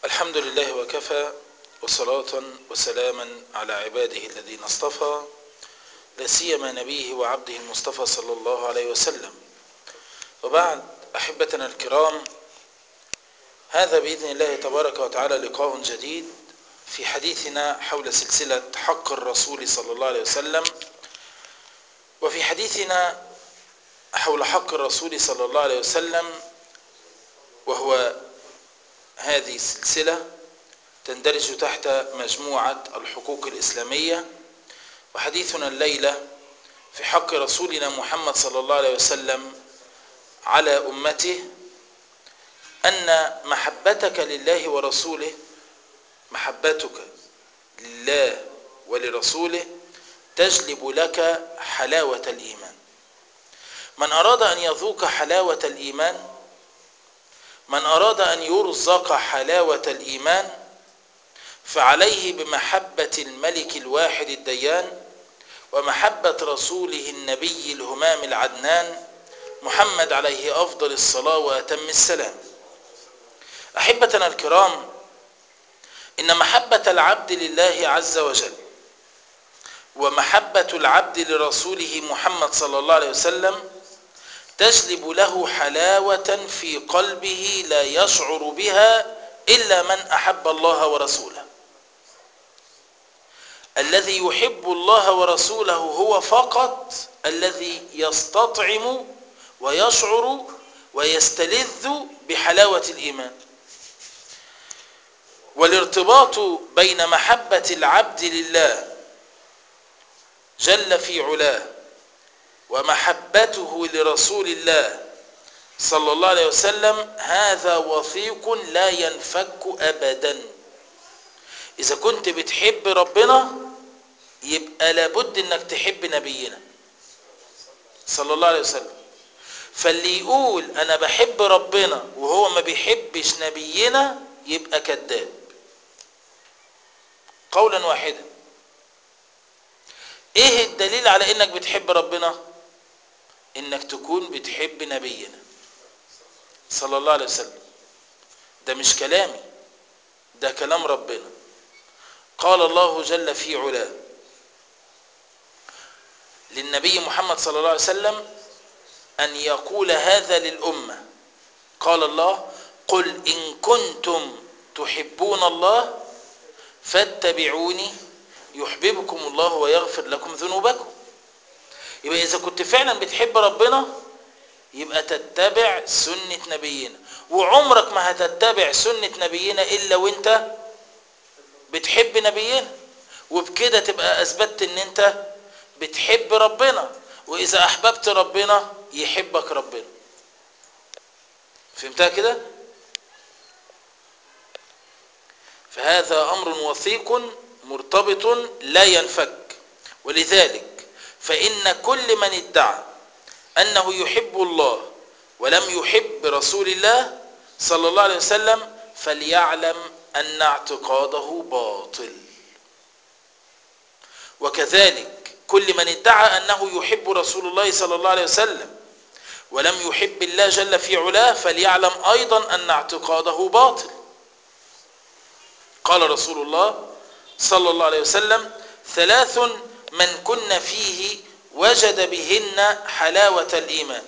الحمد لله وكفى وصلاة وسلاما على عباده الذين اصطفى لا سيما نبيه وعبده المصطفى صلى الله عليه وسلم وبعد أحبتنا الكرام هذا بإذن الله تبارك وتعالى لقاء جديد في حديثنا حول سلسلة حق الرسول صلى الله عليه وسلم وفي حديثنا حول حق الرسول صلى الله عليه وسلم وهو هذه السلسلة تندرج تحت مجموعة الحقوق الإسلامية وحديثنا الليلة في حق رسولنا محمد صلى الله عليه وسلم على أمته أن محبتك لله ورسوله محبتك لله ولرسوله تجلب لك حلاوة الإيمان من أراد أن يذوق حلاوة الإيمان من أراد أن يرزق حلاوة الإيمان فعليه بمحبة الملك الواحد الديان ومحبة رسوله النبي الهمام العدنان محمد عليه أفضل الصلاة وأتم السلام أحبتنا الكرام إن محبة العبد لله عز وجل ومحبة العبد لرسوله محمد صلى الله عليه وسلم تجلب له حلاوة في قلبه لا يشعر بها إلا من أحب الله ورسوله الذي يحب الله ورسوله هو فقط الذي يستطعم ويشعر ويستلذ بحلاوة الإيمان والارتباط بين محبة العبد لله جل في علاه ومحبته لرسول الله صلى الله عليه وسلم هذا وثيق لا ينفك أبدا إذا كنت بتحب ربنا يبقى لابد انك تحب نبينا صلى الله عليه وسلم فاللي يقول انا بحب ربنا وهو ما بيحبش نبينا يبقى كذاب قولا واحدا ايه الدليل على انك بتحب ربنا انك تكون بتحب نبينا صلى الله عليه وسلم ده مش كلامي ده كلام ربنا قال الله جل في علاه للنبي محمد صلى الله عليه وسلم أن يقول هذا للأمة قال الله قل إن كنتم تحبون الله فاتبعوني يحببكم الله ويغفر لكم ذنوبكم يبقى إذا كنت فعلا بتحب ربنا يبقى تتبع سنة نبينا وعمرك ما هتتبع سنة نبينا إلا وانت بتحب نبينا وبكده تبقى أثبتت ان انت بتحب ربنا وإذا أحببت ربنا يحبك ربنا فهمتها كده فهذا أمر وثيق مرتبط لا ينفك ولذلك فإن كل من ادعى أنه يحب الله ولم يحب رسول الله صلى الله عليه وسلم فليعلم أن اعتقاده باطل وكذلك كل من ادعى أنه يحب رسول الله صلى الله عليه وسلم ولم يحب الله جل في علاه فليعلم أيضا أن اعتقاده باطل قال رسول الله صلى الله عليه وسلم ثلاث من كن فيه وجد بهن حلاوة الإيمان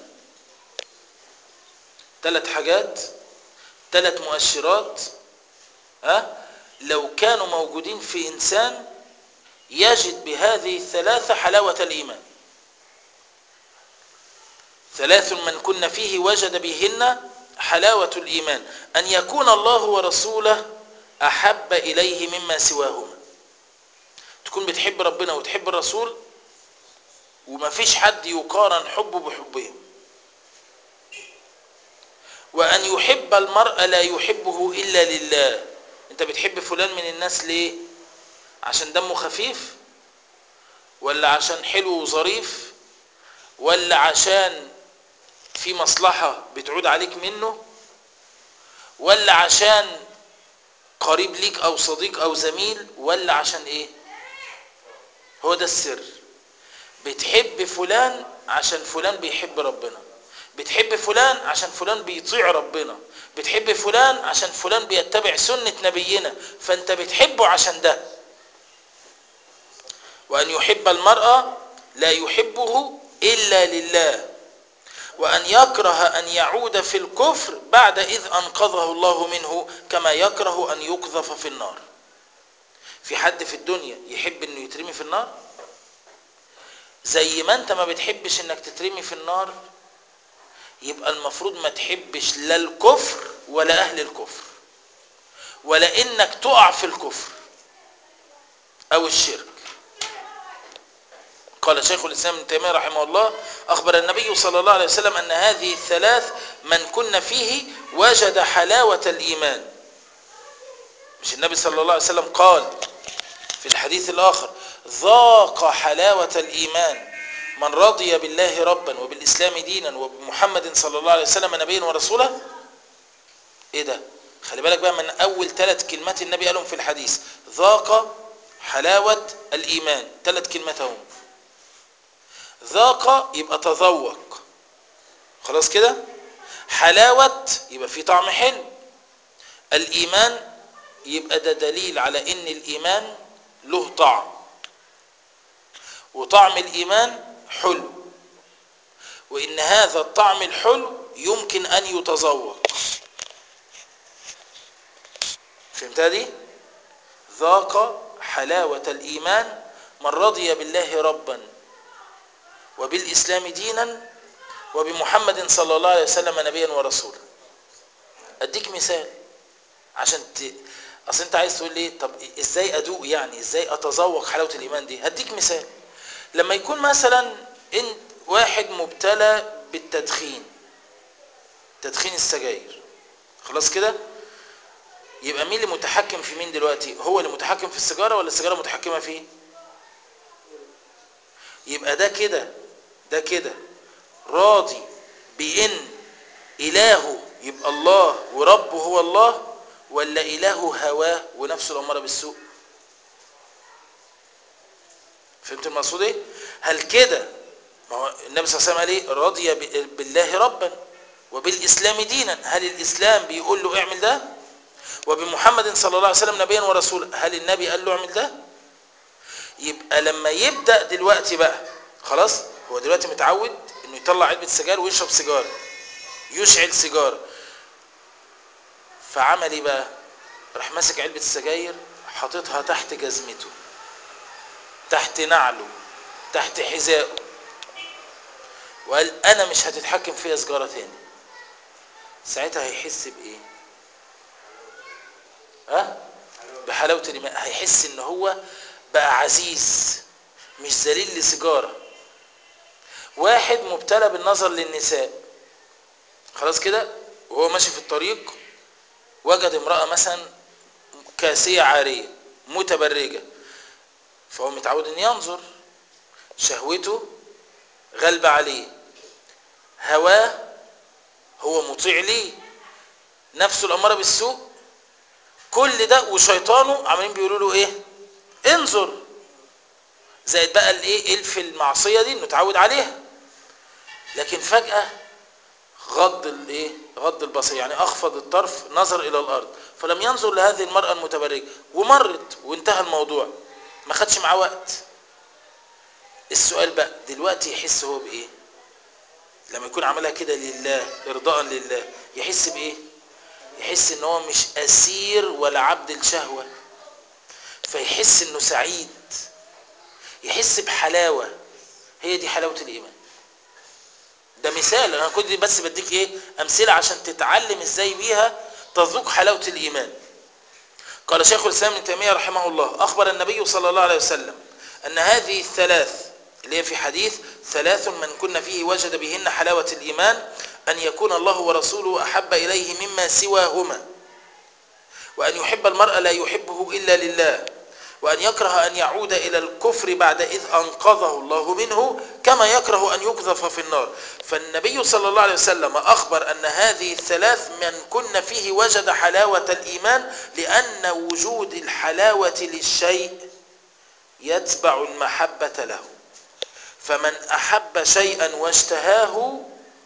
ثلاث حاجات ثلاث مؤشرات أه؟ لو كانوا موجودين في إنسان يجد بهذه الثلاثة حلاوة الإيمان ثلاث من كن فيه وجد بهن حلاوة الإيمان أن يكون الله ورسوله أحب إليه مما سواهما تكون بتحب ربنا وتحب الرسول وما فيش حد يقارن حبه بحبهم وأن يحب المرء لا يحبه إلا لله أنت بتحب فلان من الناس ليه عشان دمه خفيف ولا عشان حلو وظريف ولا عشان في مصلحة بتعود عليك منه ولا عشان قريب ليك او صديق او زميل ولا عشان ايه هو ده السر بتحب فلان عشان فلان بيحب ربنا بتحب فلان عشان فلان بيطيع ربنا بتحب فلان عشان فلان بيتبع سنة نبينا فانت بتحبه عشان ده وأن يحب المرأة لا يحبه إلا لله وأن يكره أن يعود في الكفر بعد إذ أنقذه الله منه كما يكره أن يقذف في النار في حد في الدنيا يحب أنه يترمي في النار زي ما أنت ما بتحبش أنك تترمي في النار يبقى المفروض ما تحبش لا الكفر ولا أهل الكفر ولا إنك تقع في الكفر أو الشرك قال شيخ الإسلام ابن تيمية رحمه الله أخبر النبي صلى الله عليه وسلم أن هذه الثلاث من كن فيه وجد حلاوة الإيمان مش النبي صلى الله عليه وسلم قال في الحديث الآخر ذاق حلاوة الإيمان من رضي بالله ربا وبالإسلام دينا وبمحمد صلى الله عليه وسلم نبيا ورسولا إيه ده خلي بالك بقى من أول ثلاث كلمات النبي قالهم في الحديث ذاق حلاوة الإيمان ثلاث كلمات هم ذاق يبقى تذوق خلاص كده حلاوة يبقى في طعم حلو الإيمان يبقى ده دليل على إن الإيمان له طعم وطعم الإيمان حلو وإن هذا الطعم الحلو يمكن أن يتذوق فهمتها دي ذاق حلاوة الإيمان من رضي بالله ربا وبالإسلام دينا وبمحمد صلى الله عليه وسلم نبيا ورسولا أديك مثال عشان ت... أصل أنت عايز تقول لي طب إزاي أدوق يعني إزاي أتذوق حلاوة الإيمان دي هديك مثال لما يكون مثلا انت واحد مبتلى بالتدخين تدخين السجاير خلاص كده يبقى مين اللي متحكم في مين دلوقتي هو اللي متحكم في السيجاره ولا السيجاره متحكمه فيه يبقى ده كده ده كده راضي بان الهه يبقى الله وربه هو الله ولا الهه هواه ونفسه الاماره بالسوء فهمت المقصود ايه هل كده ما هو النبي صلى الله عليه وسلم قال ايه رضي بالله ربا وبالاسلام دينا هل الاسلام بيقول له اعمل ده وبمحمد صلى الله عليه وسلم نبيا ورسولا هل النبي قال له اعمل ده يبقى لما يبدا دلوقتي بقى خلاص هو دلوقتي متعود انه يطلع علبه سجاير ويشرب سيجاره يشعل سيجاره فعمل ايه بقى راح ماسك علبه السجاير حاططها تحت جزمته تحت نعله تحت حذائه وقال انا مش هتتحكم فيها سجاره تاني ساعتها هيحس بايه ها بحلاوه الايمان هيحس ان هو بقى عزيز مش ذليل لسيجاره واحد مبتلى بالنظر للنساء خلاص كده وهو ماشي في الطريق وجد امراه مثلا كاسيه عاريه متبرجه فهو متعود ان ينظر شهوته غلبة عليه هواه هو مطيع ليه نفسه الأمارة بالسوء كل ده وشيطانه عمالين بيقولوا له ايه انظر زائد بقى الايه الف المعصية دي انه اتعود عليها لكن فجأة غض الايه غض البصر يعني اخفض الطرف نظر الى الارض فلم ينظر لهذه المرأة المتبرجة ومرت وانتهى الموضوع ما خدش معاه وقت السؤال بقى دلوقتي يحس هو بايه لما يكون عملها كده لله ارضاء لله يحس بايه يحس ان هو مش اسير ولا عبد الشهوة فيحس انه سعيد يحس بحلاوة هي دي حلاوة الايمان ده مثال انا كنت بس بديك ايه امثلة عشان تتعلم ازاي بيها تذوق حلاوة الايمان قال شيخ الاسلام ابن تيميه رحمه الله اخبر النبي صلى الله عليه وسلم ان هذه الثلاث اللي هي في حديث ثلاث من كن فيه وجد بهن حلاوه الايمان ان يكون الله ورسوله احب اليه مما سواهما وان يحب المرء لا يحبه الا لله وان يكره ان يعود الى الكفر بعد اذ انقذه الله منه كما يكره ان يقذف في النار فالنبي صلى الله عليه وسلم اخبر ان هذه الثلاث من كن فيه وجد حلاوه الايمان لان وجود الحلاوه للشيء يتبع المحبه له فمن احب شيئا واشتهاه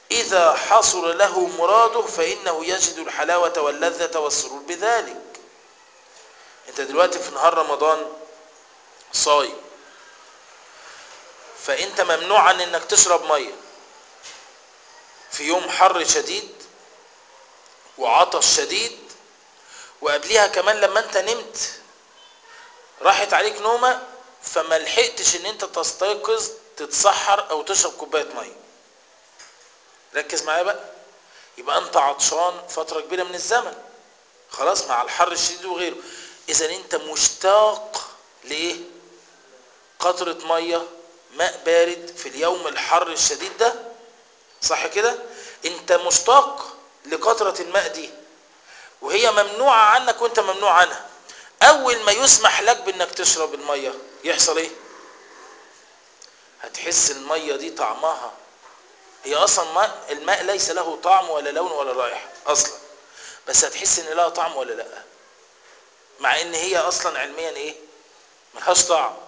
إذا حصل له مراده فإنه يجد الحلاوة واللذة والسرور بذلك انت دلوقتي في نهار رمضان صايم فانت ممنوع عن انك تشرب ميه في يوم حر شديد وعطش شديد وقبليها كمان لما انت نمت راحت عليك نومه فما لحقتش ان انت تستيقظ تتسحر او تشرب كوبايه ميه ركز معايا بقى يبقى انت عطشان فتره كبيره من الزمن خلاص مع الحر الشديد وغيره اذا انت مشتاق لايه قطره ميه ماء بارد في اليوم الحر الشديد ده صح كده انت مشتاق لقطره الماء دي وهي ممنوعه عنك وانت ممنوع عنها اول ما يسمح لك بانك تشرب الميه يحصل ايه هتحس الميه دي طعمها هي اصلا ماء الماء ليس له طعم ولا لون ولا رائحه اصلا بس هتحس ان لها طعم ولا لا مع ان هي اصلا علميا ايه ملهاش طعم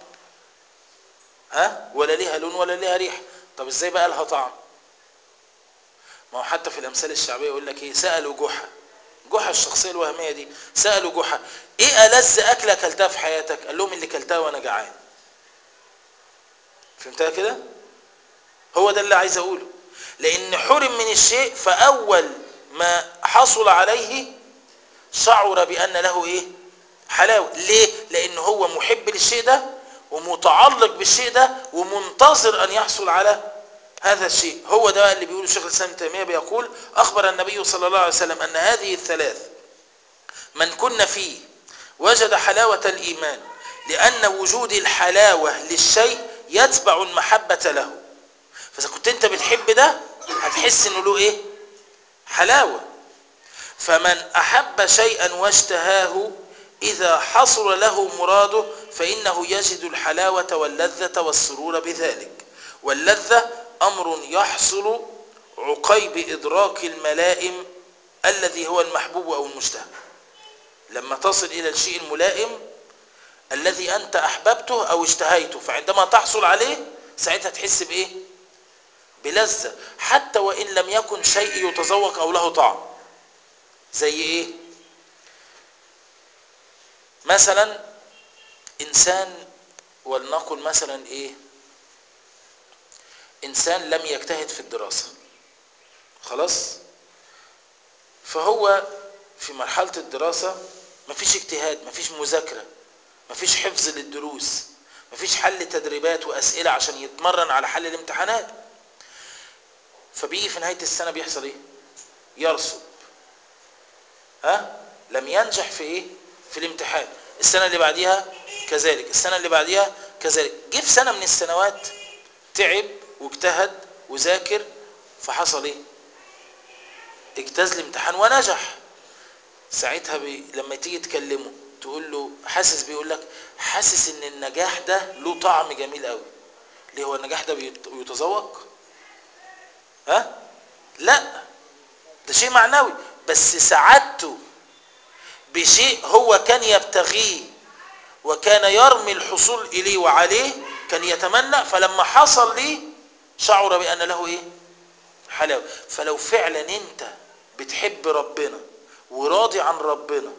ها ولا ليها لون ولا ليها ريحه طب ازاي بقى لها طعم ما هو حتى في الامثال الشعبيه يقول لك ايه سالوا جحا جحا الشخصيه الوهميه دي سالوا جحا ايه الذ اكله اكلتها في حياتك قال لهم اللي كلتها وانا جعان فهمتها كده هو ده اللي عايز اقوله لان حرم من الشيء فاول ما حصل عليه شعر بان له ايه حلاوه ليه لان هو محب للشيء ده ومتعلق بالشيء ده ومنتظر ان يحصل على هذا الشيء هو ده اللي بيقوله الشيخ الاسلام تيميه بيقول اخبر النبي صلى الله عليه وسلم ان هذه الثلاث من كن فيه وجد حلاوه الايمان لان وجود الحلاوه للشيء يتبع المحبه له فاذا كنت انت بتحب ده هتحس انه له ايه حلاوه فمن احب شيئا واشتهاه اذا حصل له مراده فانه يجد الحلاوه واللذه والسرور بذلك واللذه امر يحصل عقيب ادراك الملائم الذي هو المحبوب او المشتهى لما تصل الى الشيء الملائم الذي انت احببته او اشتهيته فعندما تحصل عليه ساعتها تحس بايه بلذة حتى وإن لم يكن شيء يتذوق أو له طعم زي إيه مثلا إنسان ولنقل مثلا إيه إنسان لم يجتهد في الدراسة خلاص فهو في مرحلة الدراسة مفيش اجتهاد مفيش مذاكرة مفيش حفظ للدروس مفيش حل تدريبات وأسئلة عشان يتمرن على حل الامتحانات فبيجي في نهاية السنة بيحصل ايه يرسب ها لم ينجح في ايه في الامتحان السنة اللي بعديها كذلك السنة اللي بعديها كذلك جه في سنة من السنوات تعب واجتهد وذاكر فحصل ايه اجتاز الامتحان ونجح ساعتها بي... لما تيجي تكلمه تقول له حاسس بيقول لك حاسس ان النجاح ده له طعم جميل قوي ليه هو النجاح ده بيتذوق ها لا ده شيء معنوي بس سعادته بشيء هو كان يبتغيه وكان يرمي الحصول إليه وعليه كان يتمنى فلما حصل ليه شعر بأن له إيه حلاوة فلو فعلا أنت بتحب ربنا وراضي عن ربنا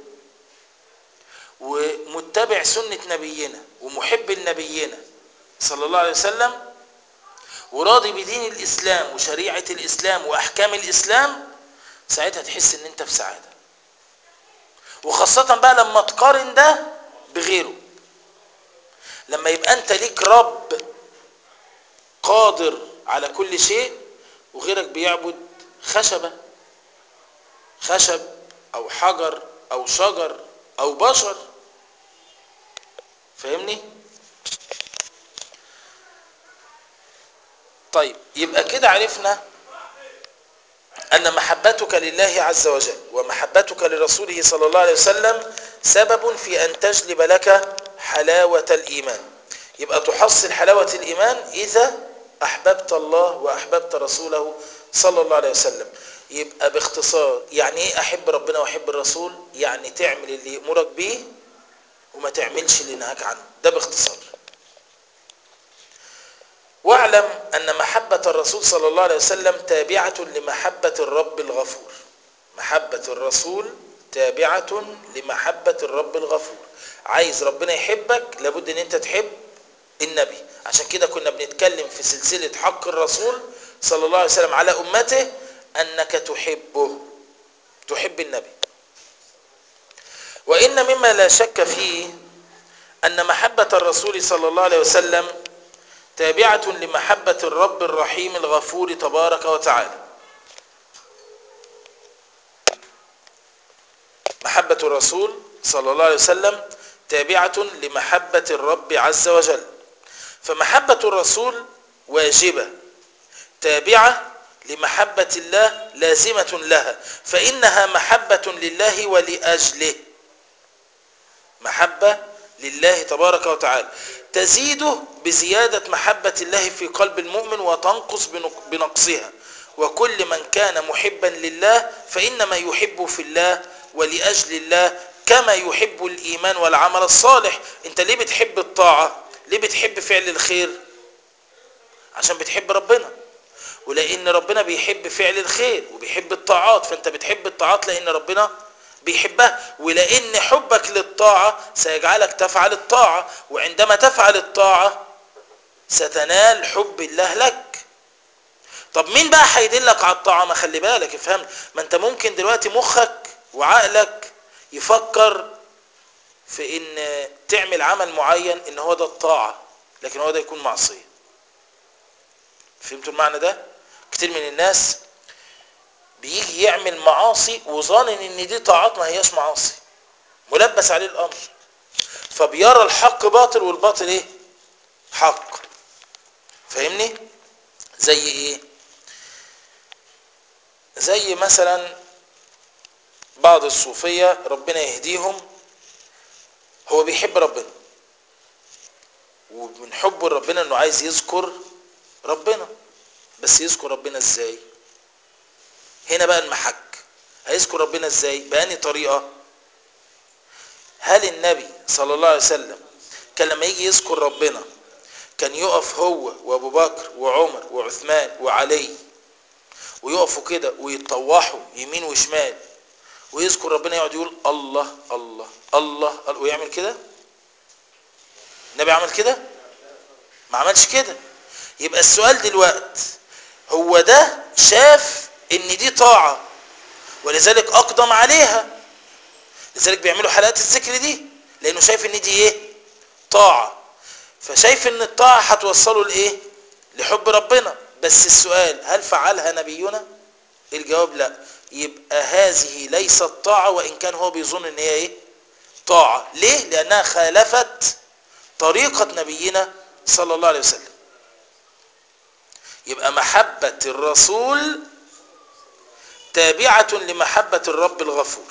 ومتبع سنة نبينا ومحب لنبينا صلى الله عليه وسلم وراضي بدين الإسلام وشريعة الإسلام وأحكام الإسلام ساعتها تحس ان انت في سعادة وخاصة بقى لما تقارن ده بغيره لما يبقى انت ليك رب قادر على كل شيء وغيرك بيعبد خشبة خشب او حجر او شجر او بشر فاهمني طيب يبقى كده عرفنا أن محبتك لله عز وجل ومحبتك لرسوله صلى الله عليه وسلم سبب في أن تجلب لك حلاوة الإيمان يبقى تحصل حلاوة الإيمان إذا أحببت الله وأحببت رسوله صلى الله عليه وسلم يبقى باختصار يعني إيه أحب ربنا وأحب الرسول يعني تعمل اللي يأمرك به وما تعملش اللي نهاك عنه ده باختصار واعلم أن محبة الرسول صلى الله عليه وسلم تابعة لمحبة الرب الغفور محبة الرسول تابعة لمحبة الرب الغفور عايز ربنا يحبك لابد ان انت تحب النبي عشان كده كنا بنتكلم في سلسلة حق الرسول صلى الله عليه وسلم على أمته أنك تحبه تحب النبي وإن مما لا شك فيه أن محبة الرسول صلى الله عليه وسلم تابعة لمحبة الرب الرحيم الغفور تبارك وتعالى محبة الرسول صلى الله عليه وسلم تابعة لمحبة الرب عز وجل فمحبة الرسول واجبة تابعة لمحبة الله لازمة لها فإنها محبة لله ولأجله محبة لله تبارك وتعالى تزيد بزيادة محبة الله في قلب المؤمن وتنقص بنقصها وكل من كان محبا لله فإنما يحب في الله ولأجل الله كما يحب الإيمان والعمل الصالح انت ليه بتحب الطاعة ليه بتحب فعل الخير عشان بتحب ربنا ولأن ربنا بيحب فعل الخير وبيحب الطاعات فانت بتحب الطاعات لأن ربنا بيحبها ولأن حبك للطاعة سيجعلك تفعل الطاعة وعندما تفعل الطاعة ستنال حب الله لك طب مين بقى هيدلك على الطاعة ما خلي بالك افهم ما انت ممكن دلوقتي مخك وعقلك يفكر في ان تعمل عمل معين ان هو ده الطاعة لكن هو ده يكون معصية فهمتوا المعنى ده كتير من الناس بيجي يعمل معاصي وظان ان دي طاعات ما هياش معاصي ملبس عليه الامر فبيرى الحق باطل والباطل ايه حق فاهمني زي ايه زي مثلا بعض الصوفية ربنا يهديهم هو بيحب ربنا ومن حبه لربنا انه عايز يذكر ربنا بس يذكر ربنا ازاي هنا بقى المحك هيذكر ربنا ازاي بأني طريقة هل النبي صلى الله عليه وسلم كان لما يجي يذكر ربنا كان يقف هو وابو بكر وعمر وعثمان وعلي ويقفوا كده ويتطوحوا يمين وشمال ويذكر ربنا يقعد يقول الله الله الله, الله ويعمل كده النبي عمل كده ما عملش كده يبقى السؤال دلوقت هو ده شاف ان دي طاعة ولذلك اقدم عليها لذلك بيعملوا حلقات الذكر دي لانه شايف ان دي ايه طاعة فشايف ان الطاعة هتوصله لايه لحب ربنا بس السؤال هل فعلها نبينا الجواب لا يبقى هذه ليست طاعة وان كان هو بيظن ان هي ايه طاعة ليه لانها خالفت طريقة نبينا صلى الله عليه وسلم يبقى محبة الرسول تابعة لمحبة الرب الغفور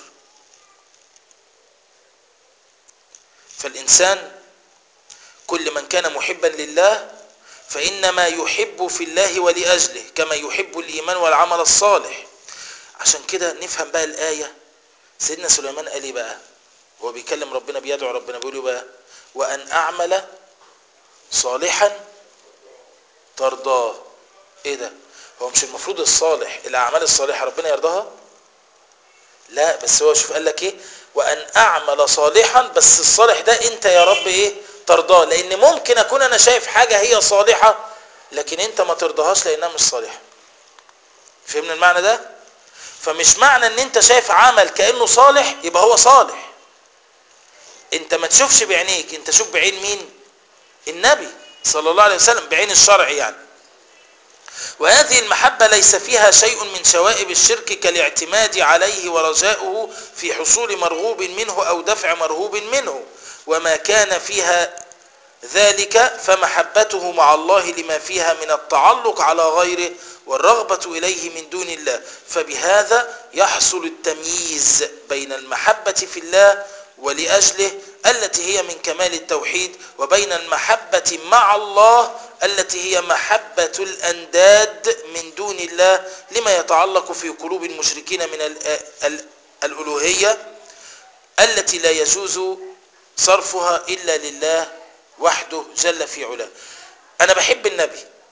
فالإنسان كل من كان محبا لله فإنما يحب في الله ولأجله كما يحب الإيمان والعمل الصالح عشان كده نفهم بقى الآية سيدنا سليمان قال ايه بقى هو بيكلم ربنا بيدعو ربنا بيقول له بقى وأن أعمل صالحا ترضاه ايه ده هو مش المفروض الصالح الاعمال الصالحه ربنا يرضاها لا بس هو شوف قال لك ايه وان اعمل صالحا بس الصالح ده انت يا رب ايه ترضاه لان ممكن اكون انا شايف حاجه هي صالحه لكن انت ما ترضاهاش لانها مش صالحه فهمنا المعنى ده فمش معنى ان انت شايف عمل كانه صالح يبقى هو صالح انت ما تشوفش بعينيك انت شوف بعين مين النبي صلى الله عليه وسلم بعين الشرع يعني وهذه المحبة ليس فيها شيء من شوائب الشرك كالاعتماد عليه ورجاؤه في حصول مرغوب منه أو دفع مرهوب منه وما كان فيها ذلك فمحبته مع الله لما فيها من التعلق على غيره والرغبة إليه من دون الله فبهذا يحصل التمييز بين المحبة في الله ولأجله التي هي من كمال التوحيد وبين المحبة مع الله التي هي محبة الأنداد من دون الله لما يتعلق في قلوب المشركين من الألوهية التي لا يجوز صرفها إلا لله وحده جل في علاه أنا بحب النبي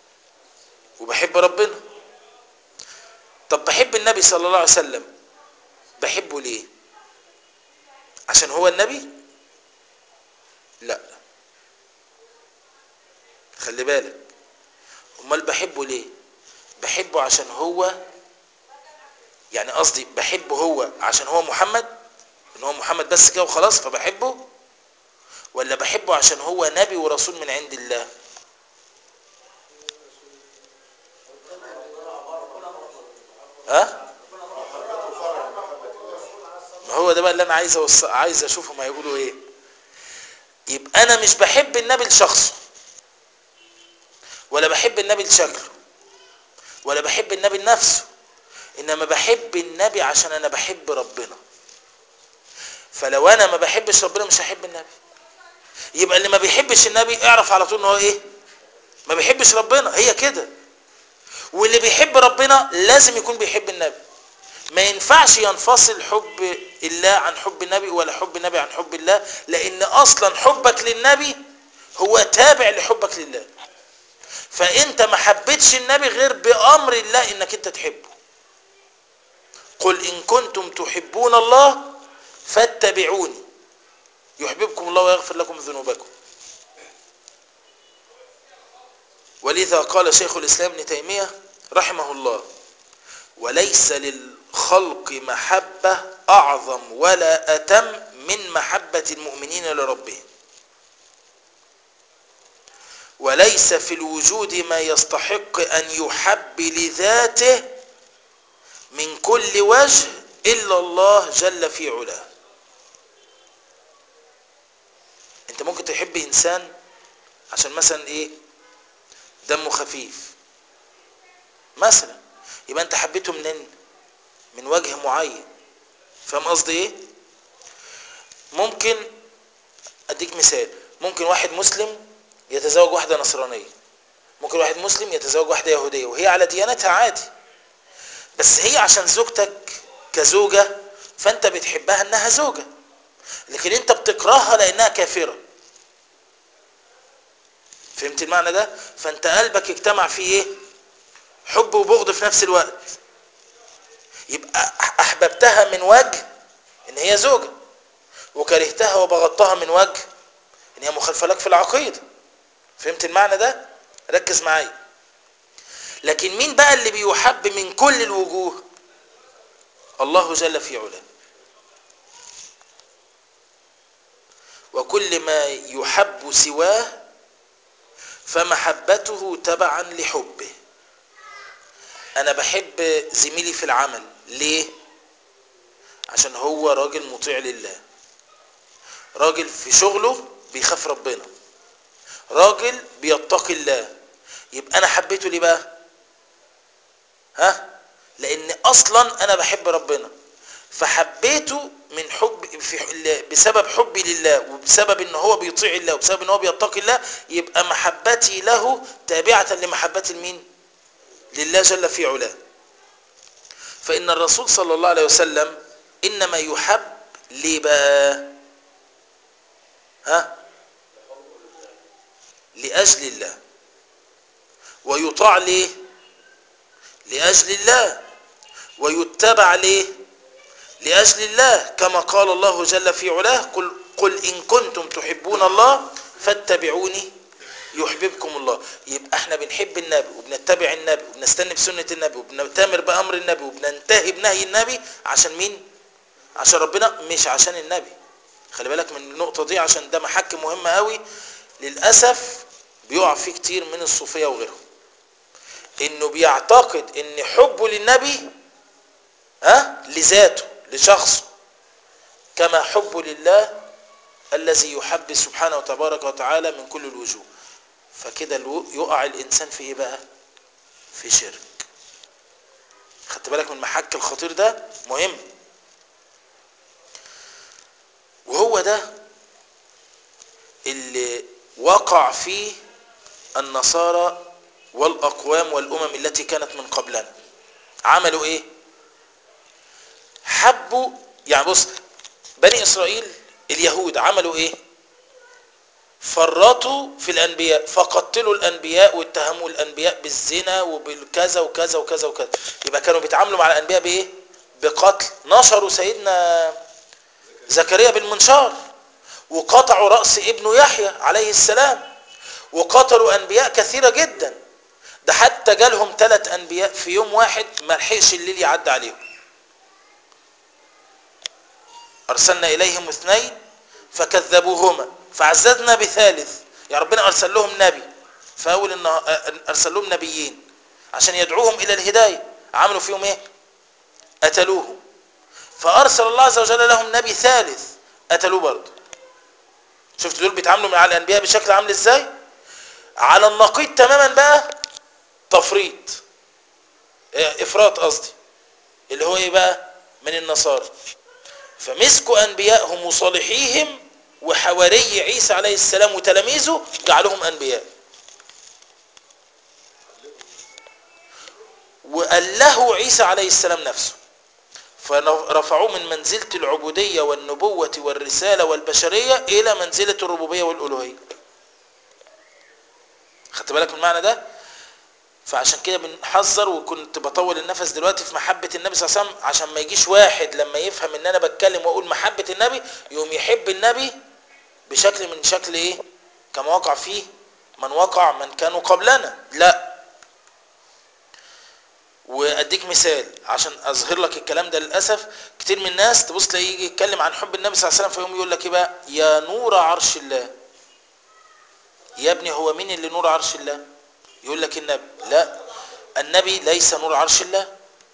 وبحب ربنا طب بحب النبي صلى الله عليه وسلم بحبه ليه عشان هو النبي لا خلي بالك امال بحبه ليه بحبه عشان هو يعني قصدي بحبه هو عشان هو محمد ان هو محمد بس كده وخلاص فبحبه ولا بحبه عشان هو نبي ورسول من عند الله ها ما هو ده بقى اللي انا عايز أوص... عايز اشوفهم هيقولوا ايه يبقى انا مش بحب النبي لشخصه ولا بحب النبي لشكله ولا بحب النبي لنفسه انما بحب النبي عشان انا بحب ربنا فلو انا ما بحبش ربنا مش هحب النبي يبقى اللي ما بيحبش النبي اعرف على طول ان هو ايه ما بيحبش ربنا هي كده واللي بيحب ربنا لازم يكون بيحب النبي ما ينفعش ينفصل حب الله عن حب النبي ولا حب النبي عن حب الله لان اصلا حبك للنبي هو تابع لحبك لله فانت ما حبيتش النبي غير بامر الله انك انت تحبه قل ان كنتم تحبون الله فاتبعوني يحببكم الله ويغفر لكم ذنوبكم ولذا قال شيخ الاسلام ابن تيميه رحمه الله وليس للخلق محبه اعظم ولا اتم من محبه المؤمنين لربهم وليس في الوجود ما يستحق ان يحب لذاته من كل وجه الا الله جل في علاه انت ممكن تحب انسان عشان مثلا ايه دمه خفيف مثلا يبقى انت حبيته منين من وجه معين فاهم قصدي ايه ممكن اديك مثال ممكن واحد مسلم يتزوج واحده نصرانيه ممكن واحد مسلم يتزوج واحده يهوديه وهي على ديانتها عادي بس هي عشان زوجتك كزوجه فانت بتحبها انها زوجه لكن انت بتكرهها لانها كافره فهمت المعنى ده فانت قلبك اجتمع فيه ايه حب وبغض في نفس الوقت يبقى احببتها من وجه ان هي زوجة وكرهتها وبغضتها من وجه ان هي مخالفة لك في العقيدة فهمت المعنى ده ركز معايا لكن مين بقى اللي بيحب من كل الوجوه الله جل في علاه وكل ما يحب سواه فمحبته تبعا لحبه انا بحب زميلي في العمل ليه عشان هو راجل مطيع لله راجل في شغله بيخاف ربنا راجل بيتقي الله يبقى انا حبيته ليه بقى ها لان اصلا انا بحب ربنا فحبيته من حب في بسبب حبي لله وبسبب ان هو بيطيع الله وبسبب ان هو بيتقي الله يبقى محبتي له تابعة لمحبة المين لله جل في علاه فإن الرسول صلى الله عليه وسلم إنما يحب ليه بقى ها لأجل الله ويطاع ليه لأجل الله ويتبع ليه لأجل الله كما قال الله جل في علاه قل, قل إن كنتم تحبون الله فاتبعوني يحببكم الله يبقى احنا بنحب النبي وبنتبع النبي وبنستنى بسنة النبي وبنتامر بأمر النبي وبننتهي بنهي النبي عشان مين عشان ربنا مش عشان النبي خلي بالك من النقطة دي عشان ده محك مهم قوي للأسف بيقع فيه كتير من الصوفية وغيرهم انه بيعتقد ان حبه للنبي ها لذاته لشخصه كما حبه لله الذي يحب سبحانه وتبارك وتعالى من كل الوجوه فكده يقع الانسان في ايه بقى في شرك خدت بالك من المحك الخطير ده مهم وهو ده اللي وقع فيه النصارى والاقوام والامم التي كانت من قبلنا عملوا ايه حبوا يعني بص بني اسرائيل اليهود عملوا ايه فرطوا في الأنبياء فقتلوا الأنبياء واتهموا الأنبياء بالزنا وبالكذا وكذا وكذا وكذا يبقى كانوا بيتعاملوا مع الأنبياء بإيه بقتل نشروا سيدنا زكريا بالمنشار وقطعوا رأس ابنه يحيى عليه السلام وقتلوا أنبياء كثيرة جدا ده حتى جالهم ثلاث أنبياء في يوم واحد ما لحقش الليل يعدي عليهم أرسلنا إليهم اثنين فكذبوهما فعززنا بثالث يا ربنا أرسل لهم نبي فأول إن أرسل لهم نبيين عشان يدعوهم إلى الهداية عملوا فيهم إيه قتلوهم فأرسل الله عز وجل لهم نبي ثالث قتلوه برضه شفت دول بيتعاملوا مع الأنبياء بشكل عامل إزاي على النقيض تماما بقى تفريط إفراط قصدي اللي هو إيه بقى من النصارى فمسكوا أنبيائهم وصالحيهم وحواري عيسى عليه السلام وتلاميذه جعلهم أنبياء وأله عيسى عليه السلام نفسه فرفعوه من منزلة العبودية والنبوة والرسالة والبشرية إلى منزلة الربوبية والألوهية خدت بالك من المعنى ده فعشان كده بنحذر وكنت بطول النفس دلوقتي في محبة النبي صلى الله عليه وسلم عشان ما يجيش واحد لما يفهم ان انا بتكلم واقول محبة النبي يقوم يحب النبي بشكل من شكل ايه كما وقع فيه من وقع من كانوا قبلنا لا واديك مثال عشان اظهر لك الكلام ده للاسف كتير من الناس تبص تلاقيه يجي يتكلم عن حب النبي صلى الله عليه وسلم فيقوم يقول لك ايه بقى يا نور عرش الله يا ابني هو مين اللي نور عرش الله يقول لك النبي لا النبي ليس نور عرش الله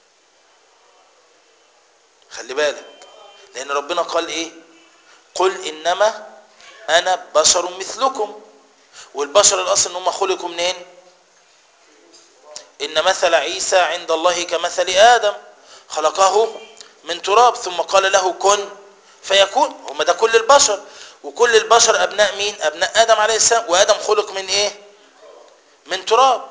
خلي بالك لان ربنا قال ايه قل انما انا بشر مثلكم والبشر الاصل ان هم خلقوا منين ان مثل عيسى عند الله كمثل ادم خلقه من تراب ثم قال له كن فيكون هم ده كل البشر وكل البشر ابناء مين ابناء ادم عليه السلام وادم خلق من ايه من تراب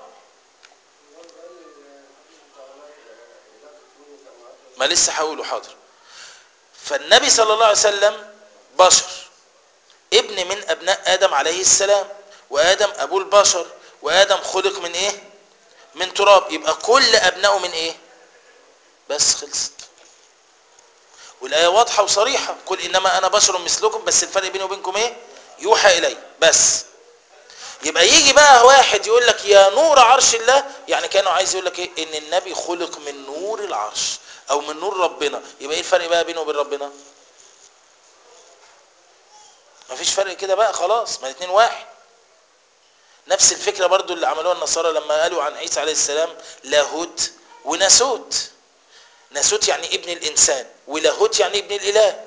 ما لسه هقوله حاضر فالنبي صلى الله عليه وسلم بشر ابن من ابناء ادم عليه السلام وادم ابو البشر وادم خلق من ايه من تراب يبقى كل ابنائه من ايه بس خلصت والايه واضحه وصريحه قل انما انا بشر مثلكم بس الفرق بيني وبينكم ايه يوحى الي بس يبقى يجي بقى واحد يقول لك يا نور عرش الله يعني كانه عايز يقول لك ايه ان النبي خلق من نور العرش او من نور ربنا يبقى ايه الفرق بقى بينه وبين ربنا مفيش فرق كده بقى خلاص ما الاثنين واحد نفس الفكره برضو اللي عملوها النصارى لما قالوا عن عيسى عليه السلام لاهوت وناسوت ناسوت يعني ابن الانسان ولاهوت يعني ابن الاله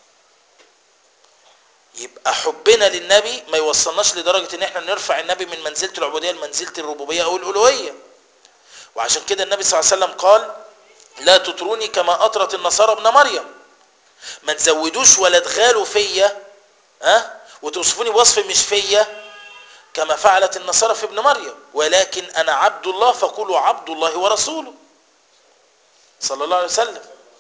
يبقى حبنا للنبي ما يوصلناش لدرجة ان احنا نرفع النبي من منزلة العبودية لمنزلة الربوبية او الالوهية وعشان كده النبي صلى الله عليه وسلم قال لا تطروني كما اطرت النصارى ابن مريم ما تزودوش ولا تغالوا فيا ها أه؟ وتوصفوني وصف مش فيا كما فعلت النصارى في ابن مريم ولكن انا عبد الله فقولوا عبد الله ورسوله صلى الله عليه وسلم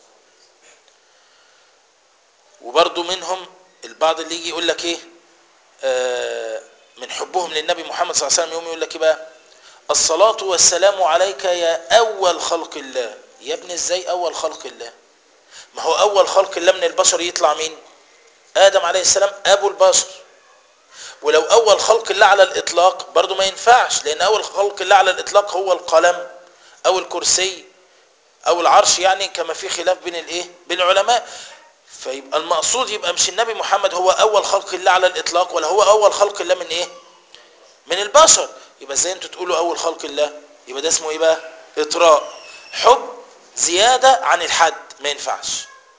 وبرضو منهم البعض اللي يجي يقول لك ايه آه من حبهم للنبي محمد صلى الله عليه وسلم يوم يقول لك ايه بقى الصلاة والسلام عليك يا اول خلق الله يا ابني ازاي اول خلق الله ما هو اول خلق الله من البشر يطلع مين ادم عليه السلام ابو البشر ولو اول خلق الله على الاطلاق برضو ما ينفعش لان اول خلق الله على الاطلاق هو القلم او الكرسي او العرش يعني كما في خلاف بين الايه بين العلماء فيبقى المقصود يبقى مش النبي محمد هو اول خلق الله على الاطلاق ولا هو اول خلق الله من ايه من البشر يبقى ازاي انتوا تقولوا اول خلق الله يبقى ده اسمه ايه بقى اطراء حب زيادة عن الحد ما ينفعش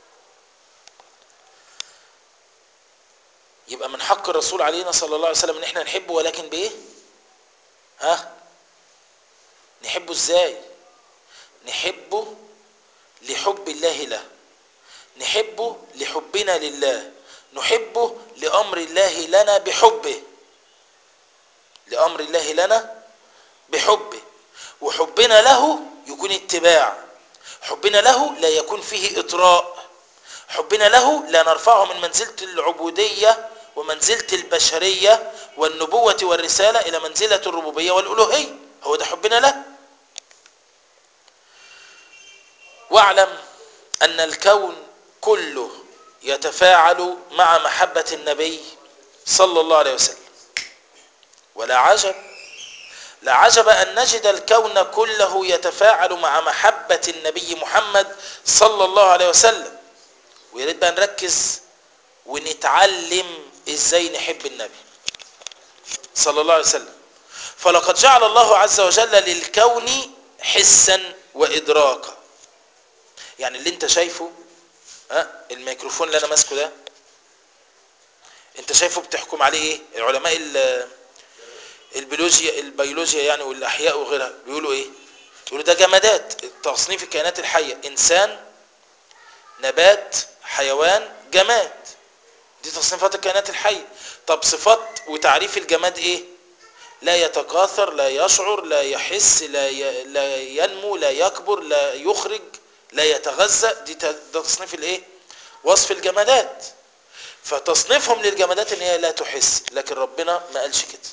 يبقى من حق الرسول علينا صلى الله عليه وسلم ان احنا نحبه ولكن بايه ها نحبه ازاي نحبه لحب الله له نحبه لحبنا لله نحبه لأمر الله لنا بحبه لأمر الله لنا بحبه وحبنا له يكون اتباع حبنا له لا يكون فيه إطراء حبنا له لا نرفعه من منزلة العبودية ومنزلة البشرية والنبوة والرسالة إلى منزلة الربوبية والألوهية هو ده حبنا له واعلم أن الكون كله يتفاعل مع محبة النبي صلى الله عليه وسلم ولا عجب لا عجب أن نجد الكون كله يتفاعل مع محبة النبي محمد صلى الله عليه وسلم ويريد بقى نركز ونتعلم ازاي نحب النبي صلى الله عليه وسلم فلقد جعل الله عز وجل للكون حسا وإدراكا يعني اللي انت شايفه ها الميكروفون اللي انا ماسكه ده انت شايفه بتحكم عليه ايه العلماء البيولوجيا البيولوجيا يعني والاحياء وغيرها بيقولوا ايه يقولوا ده جمادات تصنيف الكائنات الحيه انسان نبات حيوان جماد دي تصنيفات الكائنات الحيه طب صفات وتعريف الجماد ايه لا يتكاثر لا يشعر لا يحس لا ي... لا ينمو لا يكبر لا يخرج لا يتغذى دي ت... ده تصنيف الايه وصف الجمادات فتصنيفهم للجمادات ان هي لا تحس لكن ربنا ما قالش كده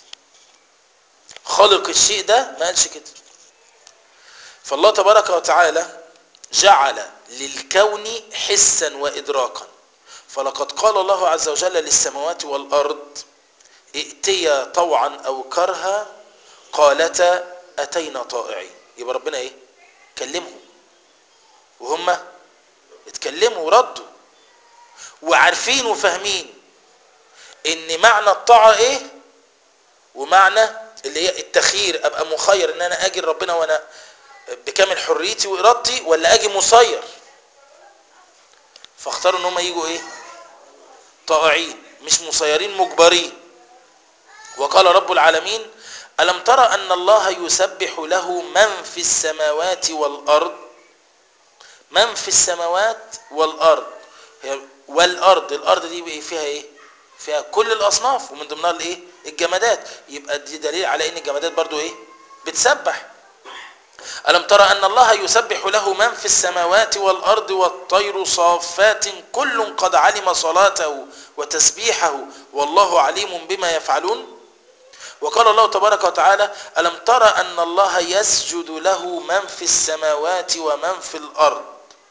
خلق الشيء ده ما قالش كده فالله تبارك وتعالى جعل للكون حسا وادراكا فلقد قال الله عز وجل للسماوات والارض ائتيا طوعا او كرها قالتا اتينا طائعين يبقى ربنا ايه كلمهم وهم اتكلموا وردوا وعارفين وفاهمين ان معنى الطاعه ايه ومعنى اللي هي التخيير ابقى مخير ان انا اجي ربنا وانا بكامل حريتي وارادتي ولا اجي مسير فاختاروا ان هم يجوا ايه طائعين مش مسيرين مجبرين وقال رب العالمين ألم ترى أن الله يسبح له من في السماوات والأرض من في السماوات والأرض والأرض الأرض دي فيها إيه فيها كل الأصناف ومن ضمنها الإيه الجمادات يبقى دي دليل على إن الجمادات برضو إيه بتسبح ألم ترى أن الله يسبح له من في السماوات والأرض والطير صافات كل قد علم صلاته وتسبيحه والله عليم بما يفعلون وقال الله تبارك وتعالى ألم ترى أن الله يسجد له من في السماوات ومن في الأرض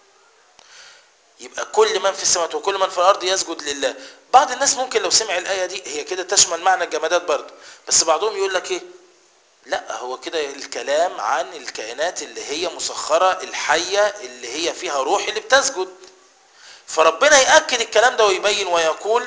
يبقى كل من في السماوات وكل من في الأرض يسجد لله بعض الناس ممكن لو سمع الآية دي هي كده تشمل معنى الجمادات برضه بس بعضهم يقول لك إيه لا هو كده الكلام عن الكائنات اللي هي مسخرة الحية اللي هي فيها روح اللي بتسجد فربنا يأكد الكلام ده ويبين ويقول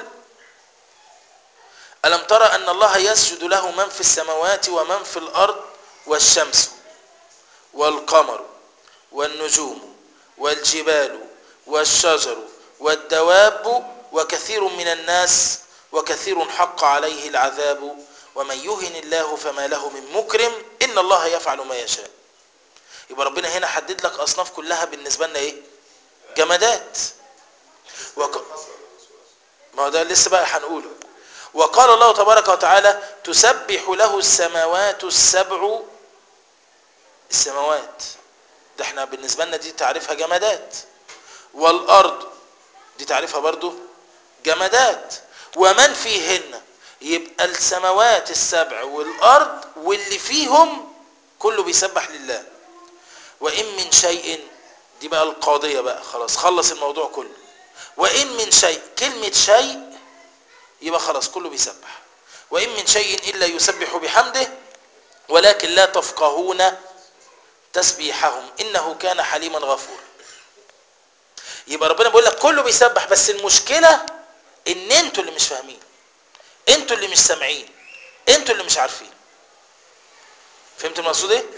ألم ترى أن الله يسجد له من في السماوات ومن في الأرض والشمس والقمر والنجوم والجبال والشجر والدواب وكثير من الناس وكثير حق عليه العذاب ومن يهن الله فما له من مكرم إن الله يفعل ما يشاء يبقى ربنا هنا حدد لك أصناف كلها بالنسبة لنا إيه جمادات وك... ما هو ده لسه بقى هنقوله وقال الله تبارك وتعالى تسبح له السماوات السبع السماوات ده احنا بالنسبة لنا دي تعريفها جمادات والأرض دي تعريفها برضو جمادات ومن فيهن يبقى السماوات السبع والأرض واللي فيهم كله بيسبح لله وإن من شيء دي بقى القاضية بقى خلاص خلص الموضوع كله وإن من شيء كلمة شيء يبقى خلاص كله بيسبح وإن من شيء إلا يسبح بحمده ولكن لا تفقهون تسبيحهم إنه كان حليما غفورا يبقى ربنا بيقول لك كله بيسبح بس المشكلة إن أنتوا اللي مش فاهمين أنتوا اللي مش سامعين أنتوا اللي مش عارفين فهمت المقصود إيه؟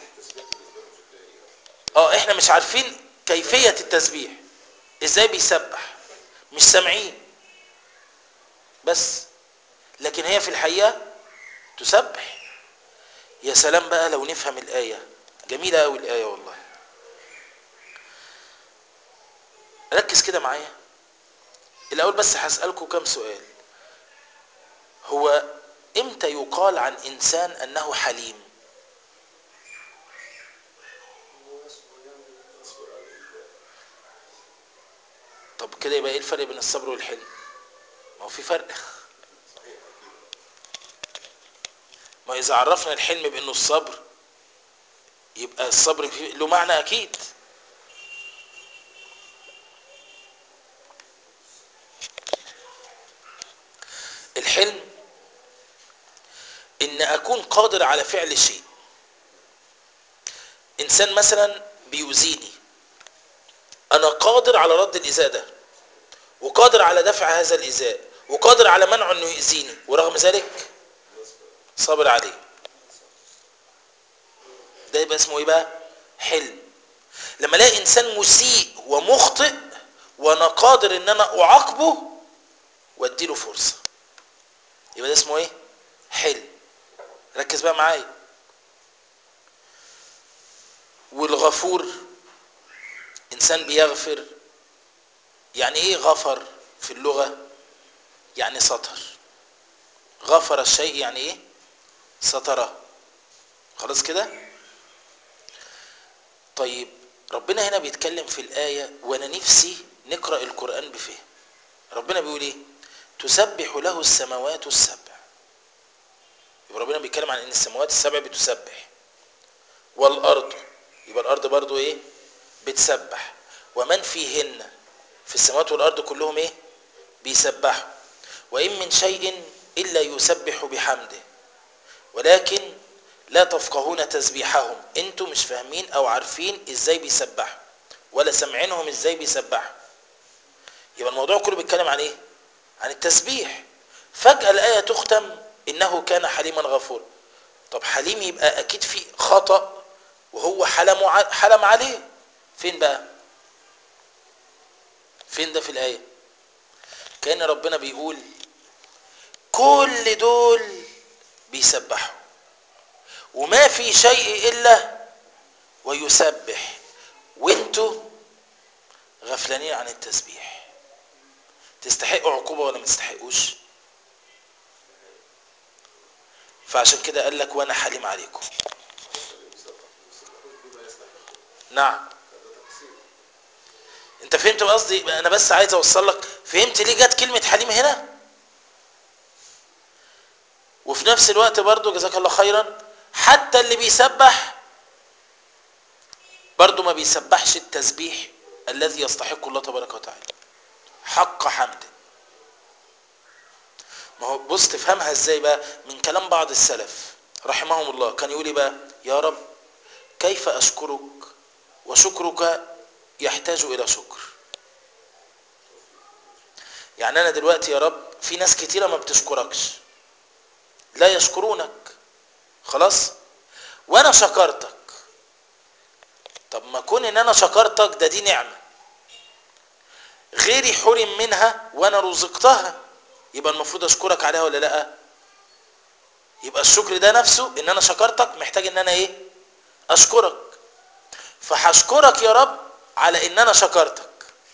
اه احنا مش عارفين كيفية التسبيح ازاي بيسبح مش سامعين بس لكن هي في الحقيقة تسبح يا سلام بقى لو نفهم الآية جميلة قوي الآية والله ركز كده معايا الأول بس هسألكم كم سؤال هو امتى يقال عن إنسان أنه حليم طب كده يبقى ايه الفرق بين الصبر والحلم ما هو في فرق ما اذا عرفنا الحلم بانه الصبر يبقى الصبر فيه له معنى اكيد الحلم ان اكون قادر على فعل شيء انسان مثلا بيؤذيني انا قادر على رد الايذاء ده وقادر على دفع هذا الايذاء وقادر على منعه انه يؤذيني ورغم ذلك صابر عليه ده يبقى اسمه ايه بقى حلم لما الاقي انسان مسيء ومخطئ وانا قادر ان انا اعاقبه واديله فرصه يبقى ده اسمه ايه حلم ركز بقى معايا والغفور انسان بيغفر يعني ايه غفر في اللغه يعني سطر غفر الشيء يعني ايه ستره خلاص كده طيب ربنا هنا بيتكلم في الآية وأنا نفسي نقرأ القرآن بفهم ربنا بيقول إيه تسبح له السماوات السبع يبقى ربنا بيتكلم عن إن السماوات السبع بتسبح والأرض يبقى الأرض برضو إيه بتسبح ومن فيهن في السماوات والأرض كلهم إيه بيسبحوا وإن من شيء إلا يسبح بحمده ولكن لا تفقهون تسبيحهم انتوا مش فاهمين او عارفين ازاي بيسبحوا ولا سامعينهم ازاي بيسبحوا يبقى الموضوع كله بيتكلم عن ايه عن التسبيح فجأة الآية تختم إنه كان حليما غفورا طب حليم يبقى أكيد في خطأ وهو حلم حلم عليه فين بقى فين ده في الآية كان ربنا بيقول كل دول بيسبحوا وما في شيء إلا ويسبح وانتوا غفلانين عن التسبيح تستحقوا عقوبة ولا ما تستحقوش فعشان كده قال لك وانا حليم عليكم نعم انت فهمت قصدي انا بس عايز اوصل لك فهمت ليه جت كلمة حليم هنا وفي نفس الوقت برضو جزاك الله خيرا حتى اللي بيسبح برضو ما بيسبحش التسبيح الذي يستحق الله تبارك وتعالى حق حمده ما هو بص تفهمها ازاي بقى من كلام بعض السلف رحمهم الله كان يقول بقى يا رب كيف اشكرك وشكرك يحتاج الى شكر يعني انا دلوقتي يا رب في ناس كتيره ما بتشكركش لا يشكرونك خلاص وانا شكرتك طب ما كون ان انا شكرتك ده دي نعمه غيري حرم منها وانا رزقتها يبقى المفروض اشكرك عليها ولا لا يبقى الشكر ده نفسه ان انا شكرتك محتاج ان انا ايه اشكرك فهشكرك يا رب على ان انا شكرتك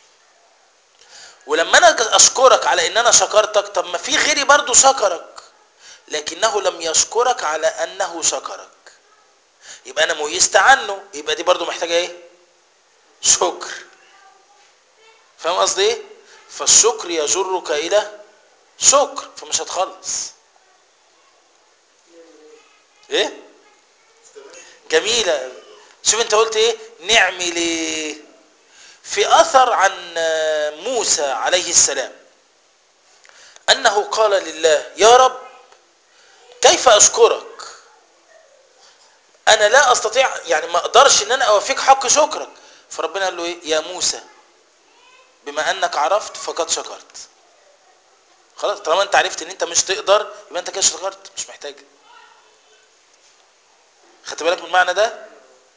ولما انا اشكرك على ان انا شكرتك طب ما في غيري برضو شكرك لكنه لم يشكرك على انه شكرك يبقى انا ميزت عنه يبقى دي برضو محتاجه ايه شكر فاهم قصدي ايه فالشكر يجرك الى شكر فمش هتخلص ايه جميله شوف انت قلت ايه نعمل ايه في اثر عن موسى عليه السلام انه قال لله يا رب كيف اشكرك انا لا استطيع يعني ما اقدرش ان انا اوفيك حق شكرك فربنا قال له ايه يا موسى بما انك عرفت فقد شكرت خلاص طالما انت عرفت ان انت مش تقدر يبقى انت كده شكرت مش محتاج خدت بالك من المعنى ده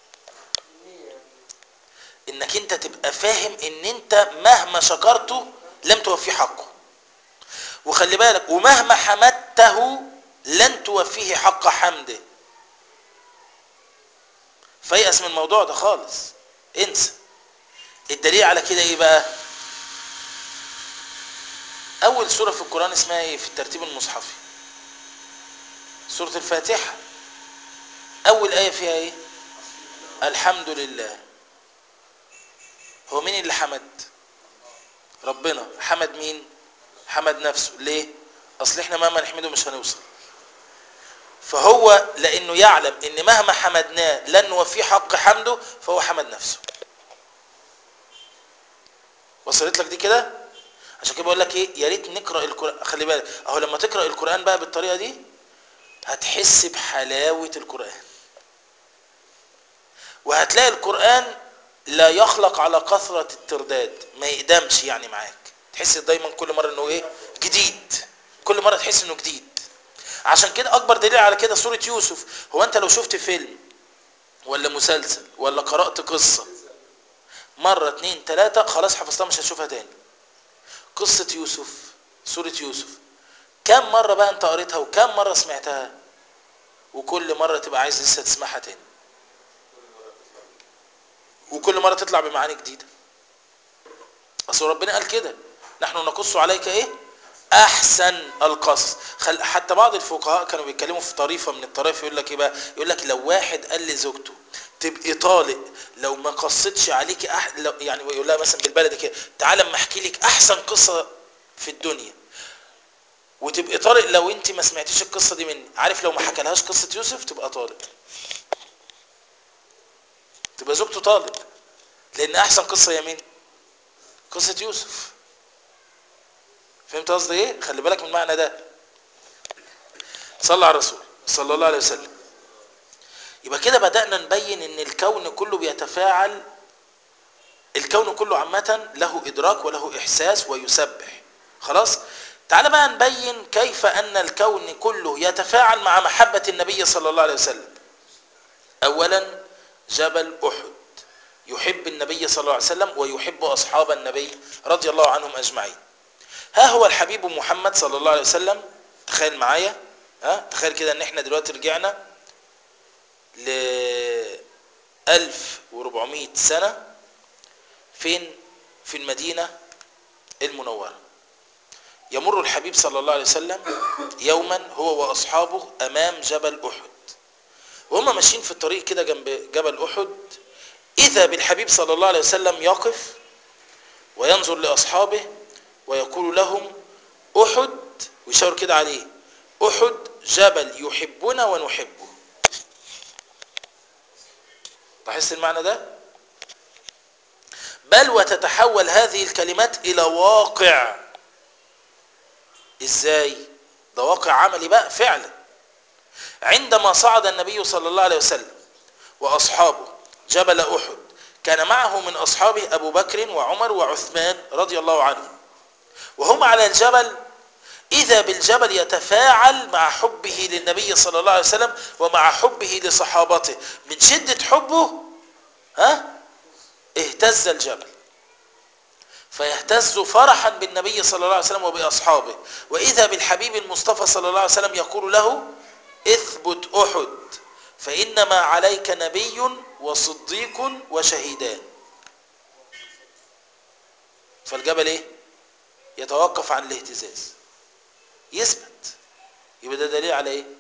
انك انت تبقى فاهم ان انت مهما شكرته لم توفيه حقه وخلي بالك ومهما حمدته لن توفيه حق حمده فيأس من الموضوع ده خالص انسى الدليل على كده ايه بقى اول سورة في القرآن اسمها ايه في الترتيب المصحفي سورة الفاتحة اول آية فيها ايه الحمد لله هو مين اللي حمد ربنا حمد مين حمد نفسه ليه اصل احنا مهما نحمده مش هنوصل فهو لانه يعلم ان مهما حمدناه لن نوفيه حق حمده فهو حمد نفسه وصلت لك دي كده عشان كده بقول لك ايه يا ريت نقرا القران خلي بالك اهو لما تقرا القران بقى بالطريقه دي هتحس بحلاوه القران وهتلاقي القران لا يخلق على كثره الترداد ما يقدمش يعني معاك تحس دايما كل مره انه ايه جديد كل مره تحس انه جديد عشان كده اكبر دليل على كده سوره يوسف هو انت لو شفت فيلم ولا مسلسل ولا قرات قصه مره اتنين تلاته خلاص حفظتها مش هتشوفها تاني قصه يوسف سوره يوسف كم مره بقى انت قريتها وكم مره سمعتها وكل مره تبقى عايز لسه تسمعها تاني وكل مره تطلع بمعاني جديده اصل ربنا قال كده نحن نقص عليك ايه احسن القصص خل... حتى بعض الفقهاء كانوا بيتكلموا في طريفه من الطرائف يقول لك ايه بقى يقول لك لو واحد قال لزوجته تبقي طالق لو ما قصتش عليكي أح... لو... يعني يقول لها مثلا بالبلدي كده تعالى اما احكي لك احسن قصه في الدنيا وتبقي طالق لو انت ما سمعتيش القصه دي مني عارف لو ما حكالهاش قصه يوسف تبقى طالق تبقى زوجته طالق لان احسن قصه يا مين قصه يوسف فهمت قصدي ايه خلي بالك من المعنى ده صلى على الرسول صلى الله عليه وسلم يبقى كده بدأنا نبين ان الكون كله بيتفاعل الكون كله عامة له إدراك وله إحساس ويسبح خلاص تعال بقى نبين كيف أن الكون كله يتفاعل مع محبة النبي صلى الله عليه وسلم أولا جبل أحد يحب النبي صلى الله عليه وسلم ويحب أصحاب النبي رضي الله عنهم أجمعين ها هو الحبيب محمد صلى الله عليه وسلم تخيل معايا ها تخيل كده ان احنا دلوقتي رجعنا ل 1400 سنة فين في المدينة المنورة يمر الحبيب صلى الله عليه وسلم يوما هو واصحابه امام جبل احد وهم ماشيين في الطريق كده جنب جبل احد اذا بالحبيب صلى الله عليه وسلم يقف وينظر لاصحابه ويقول لهم احد ويشاور كده عليه احد جبل يحبنا ونحبه تحس المعنى ده بل وتتحول هذه الكلمات الى واقع ازاي ده واقع عملي بقى فعلا عندما صعد النبي صلى الله عليه وسلم واصحابه جبل احد كان معه من اصحابه ابو بكر وعمر وعثمان رضي الله عنهم وهم على الجبل إذا بالجبل يتفاعل مع حبه للنبي صلى الله عليه وسلم ومع حبه لصحابته من شدة حبه ها اهتز الجبل فيهتز فرحا بالنبي صلى الله عليه وسلم وبأصحابه وإذا بالحبيب المصطفى صلى الله عليه وسلم يقول له اثبت أحد فإنما عليك نبي وصديق وشهيدان فالجبل ايه يتوقف عن الاهتزاز يثبت يبقى ده دليل على ايه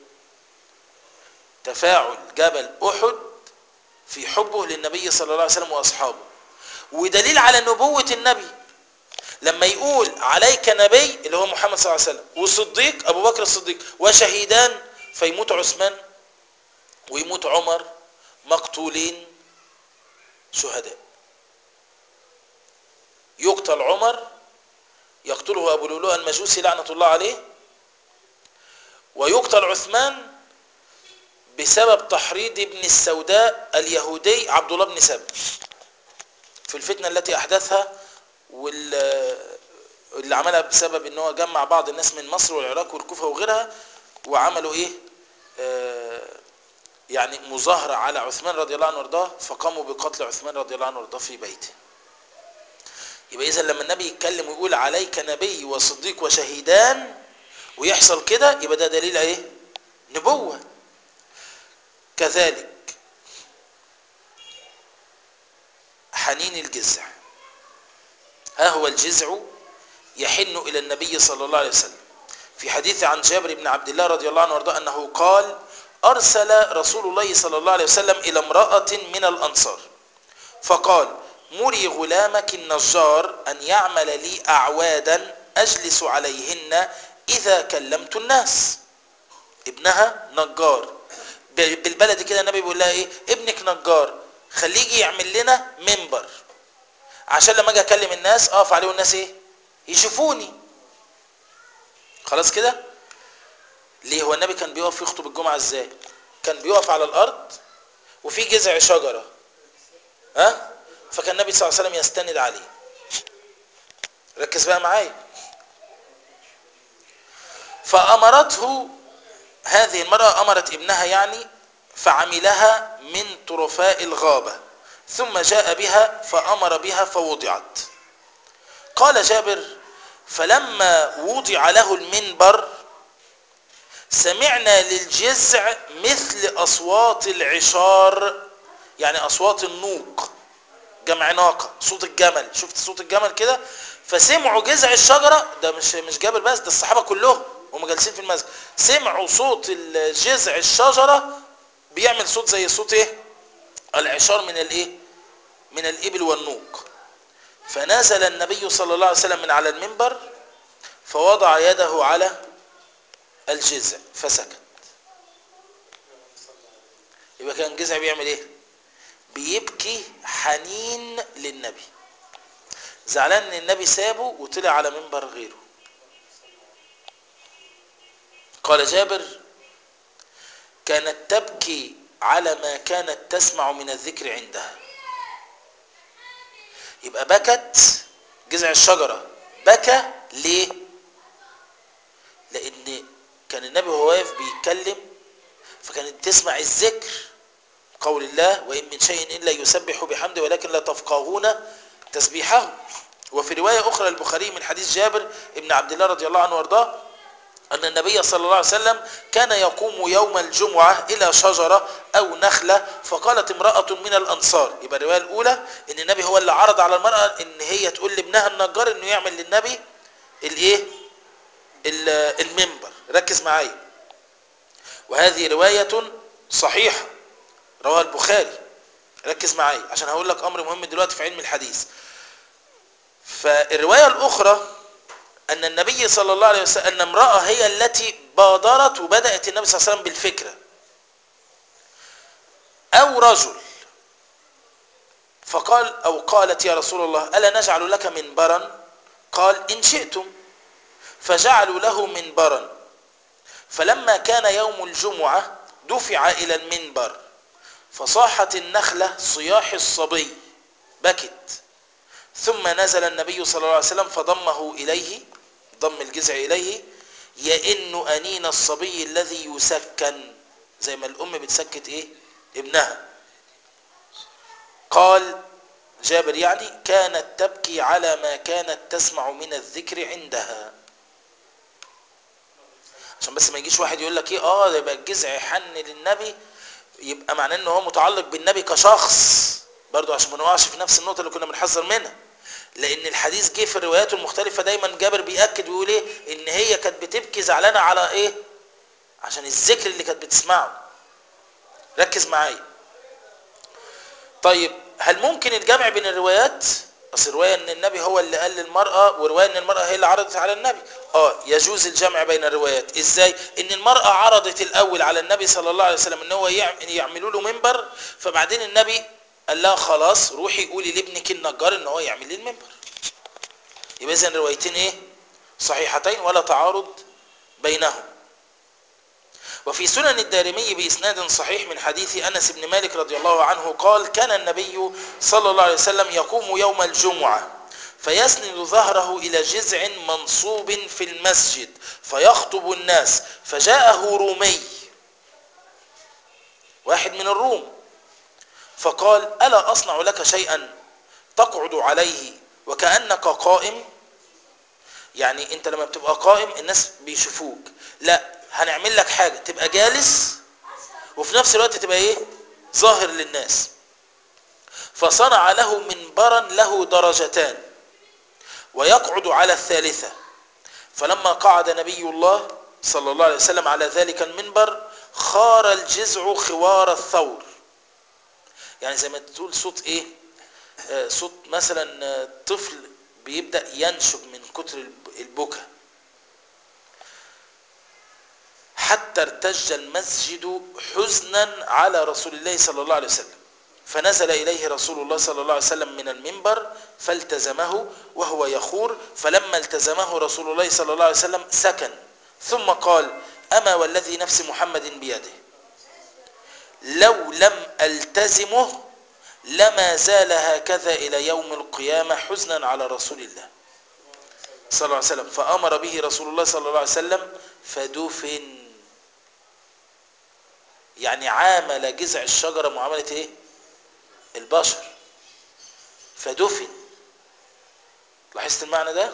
تفاعل جبل احد في حبه للنبي صلى الله عليه وسلم واصحابه ودليل على نبوة النبي لما يقول عليك نبي اللي هو محمد صلى الله عليه وسلم وصديق ابو بكر الصديق وشهيدان فيموت عثمان ويموت عمر مقتولين شهداء يقتل عمر يقتله ابو لؤلؤ المجوسي لعنه الله عليه ويقتل عثمان بسبب تحريض ابن السوداء اليهودي عبد الله بن سبأ في الفتنة التي أحدثها واللي عملها بسبب ان هو جمع بعض الناس من مصر والعراق والكوفة وغيرها وعملوا ايه آه يعني مظاهرة على عثمان رضي الله عنه وارضاه فقاموا بقتل عثمان رضي الله عنه وارضاه في بيته يبقى اذا لما النبي يتكلم ويقول عليك نبي وصديق وشهيدان ويحصل كده يبقى ده دليل ايه نبوة كذلك حنين الجزع ها هو الجزع يحن إلى النبي صلى الله عليه وسلم في حديث عن جابر بن عبد الله رضي الله عنه وارضاه أنه قال أرسل رسول الله صلى الله عليه وسلم إلى امرأة من الأنصار فقال مري غلامك النجار أن يعمل لي أعوادا أجلس عليهن إذا كلمت الناس ابنها نجار ب- بالبلدي كده النبي بيقول لها ايه ابنك نجار خليه يجي يعمل لنا منبر عشان لما اجي اكلم الناس اقف عليه والناس ايه يشوفوني خلاص كده ليه هو النبي كان بيقف يخطب الجمعه ازاي كان بيقف على الارض وفي جذع شجره ها فكان النبي صلى الله عليه وسلم يستند عليه ركز بقى معايا فامرته هذه المراه امرت ابنها يعني فعملها من طرفاء الغابه ثم جاء بها فامر بها فوضعت قال جابر فلما وضع له المنبر سمعنا للجزع مثل اصوات العشار يعني اصوات النوق جمع ناقه صوت الجمل شفت صوت الجمل كده فسمعوا جذع الشجره ده مش مش جابر بس ده الصحابه كلهم هم جالسين في المسجد سمعوا صوت جذع الشجره بيعمل صوت زي صوت ايه العشار من الايه من الابل والنوق فنزل النبي صلى الله عليه وسلم من على المنبر فوضع يده على الجذع فسكت يبقى كان الجذع بيعمل ايه بيبكي حنين للنبي زعلان ان النبي سابه وطلع على منبر غيره قال جابر كانت تبكي على ما كانت تسمع من الذكر عندها يبقى بكت جذع الشجرة بكى ليه لان كان النبي وهو واقف بيتكلم فكانت تسمع الذكر قول الله وإن من شيء إلا يسبح بحمده ولكن لا تفقهون تسبيحه وفي رواية أخرى البخاري من حديث جابر ابن عبد الله رضي الله عنه وارضاه أن النبي صلى الله عليه وسلم كان يقوم يوم الجمعة إلى شجرة أو نخلة فقالت امرأة من الأنصار يبقى الرواية الأولى أن النبي هو اللي عرض على المرأة أن هي تقول لابنها النجار أنه يعمل للنبي الإيه المنبر ركز معايا وهذه رواية صحيحة رواه البخاري ركز معايا عشان هقول لك امر مهم دلوقتي في علم الحديث فالروايه الاخرى ان النبي صلى الله عليه وسلم ان امراه هي التي بادرت وبدات النبي صلى الله عليه وسلم بالفكره او رجل فقال او قالت يا رسول الله الا نجعل لك منبرا قال ان شئتم فجعلوا له منبرا فلما كان يوم الجمعه دفع الى المنبر فصاحت النخلة صياح الصبي بكت ثم نزل النبي صلى الله عليه وسلم فضمه إليه ضم الجزع إليه يئن أنين الصبي الذي يسكن زي ما الأم بتسكت إيه ابنها قال جابر يعني كانت تبكي على ما كانت تسمع من الذكر عندها عشان بس ما يجيش واحد يقول لك ايه اه ده يبقى الجزع حن للنبي يبقى معناه ان هو متعلق بالنبي كشخص برضو عشان ما نقعش في نفس النقطه اللي كنا بنحذر منها لان الحديث جه في الروايات المختلفه دايما جابر بياكد ويقول ايه ان هي كانت بتبكي زعلانه على ايه عشان الذكر اللي كانت بتسمعه ركز معايا طيب هل ممكن الجمع بين الروايات اصل روايه ان النبي هو اللي قال للمراه وروايه ان المراه هي اللي عرضت على النبي اه يجوز الجمع بين الروايات ازاي ان المراه عرضت الاول على النبي صلى الله عليه وسلم ان هو يعملوا له منبر فبعدين النبي قال لها خلاص روحي قولي لابنك النجار ان هو يعمل لي المنبر يبقى اذا الروايتين ايه صحيحتين ولا تعارض بينهم وفي سنن الدارمي بإسناد صحيح من حديث أنس بن مالك رضي الله عنه قال كان النبي صلى الله عليه وسلم يقوم يوم الجمعة فيسند ظهره إلى جذع منصوب في المسجد فيخطب الناس فجاءه رومي واحد من الروم فقال ألا أصنع لك شيئا تقعد عليه وكأنك قائم يعني انت لما بتبقى قائم الناس بيشوفوك لا هنعمل لك حاجة تبقى جالس وفي نفس الوقت تبقى ايه ظاهر للناس فصنع له منبرا له درجتان ويقعد على الثالثة فلما قعد نبي الله صلى الله عليه وسلم على ذلك المنبر خار الجزع خوار الثور يعني زي ما تقول صوت ايه آه صوت مثلا آه طفل بيبدأ ينشب من كتر البكا حتى ارتج المسجد حزنا على رسول الله صلى الله عليه وسلم فنزل إليه رسول الله صلى الله عليه وسلم من المنبر فالتزمه وهو يخور فلما التزمه رسول الله صلى الله عليه وسلم سكن ثم قال أما والذي نفس محمد بيده لو لم ألتزمه لما زال هكذا إلى يوم القيامة حزنا على رسول الله صلى الله عليه وسلم فأمر به رسول الله صلى الله عليه وسلم فدفن يعني عامل جذع الشجرة معاملة ايه البشر فدفن لاحظت المعنى ده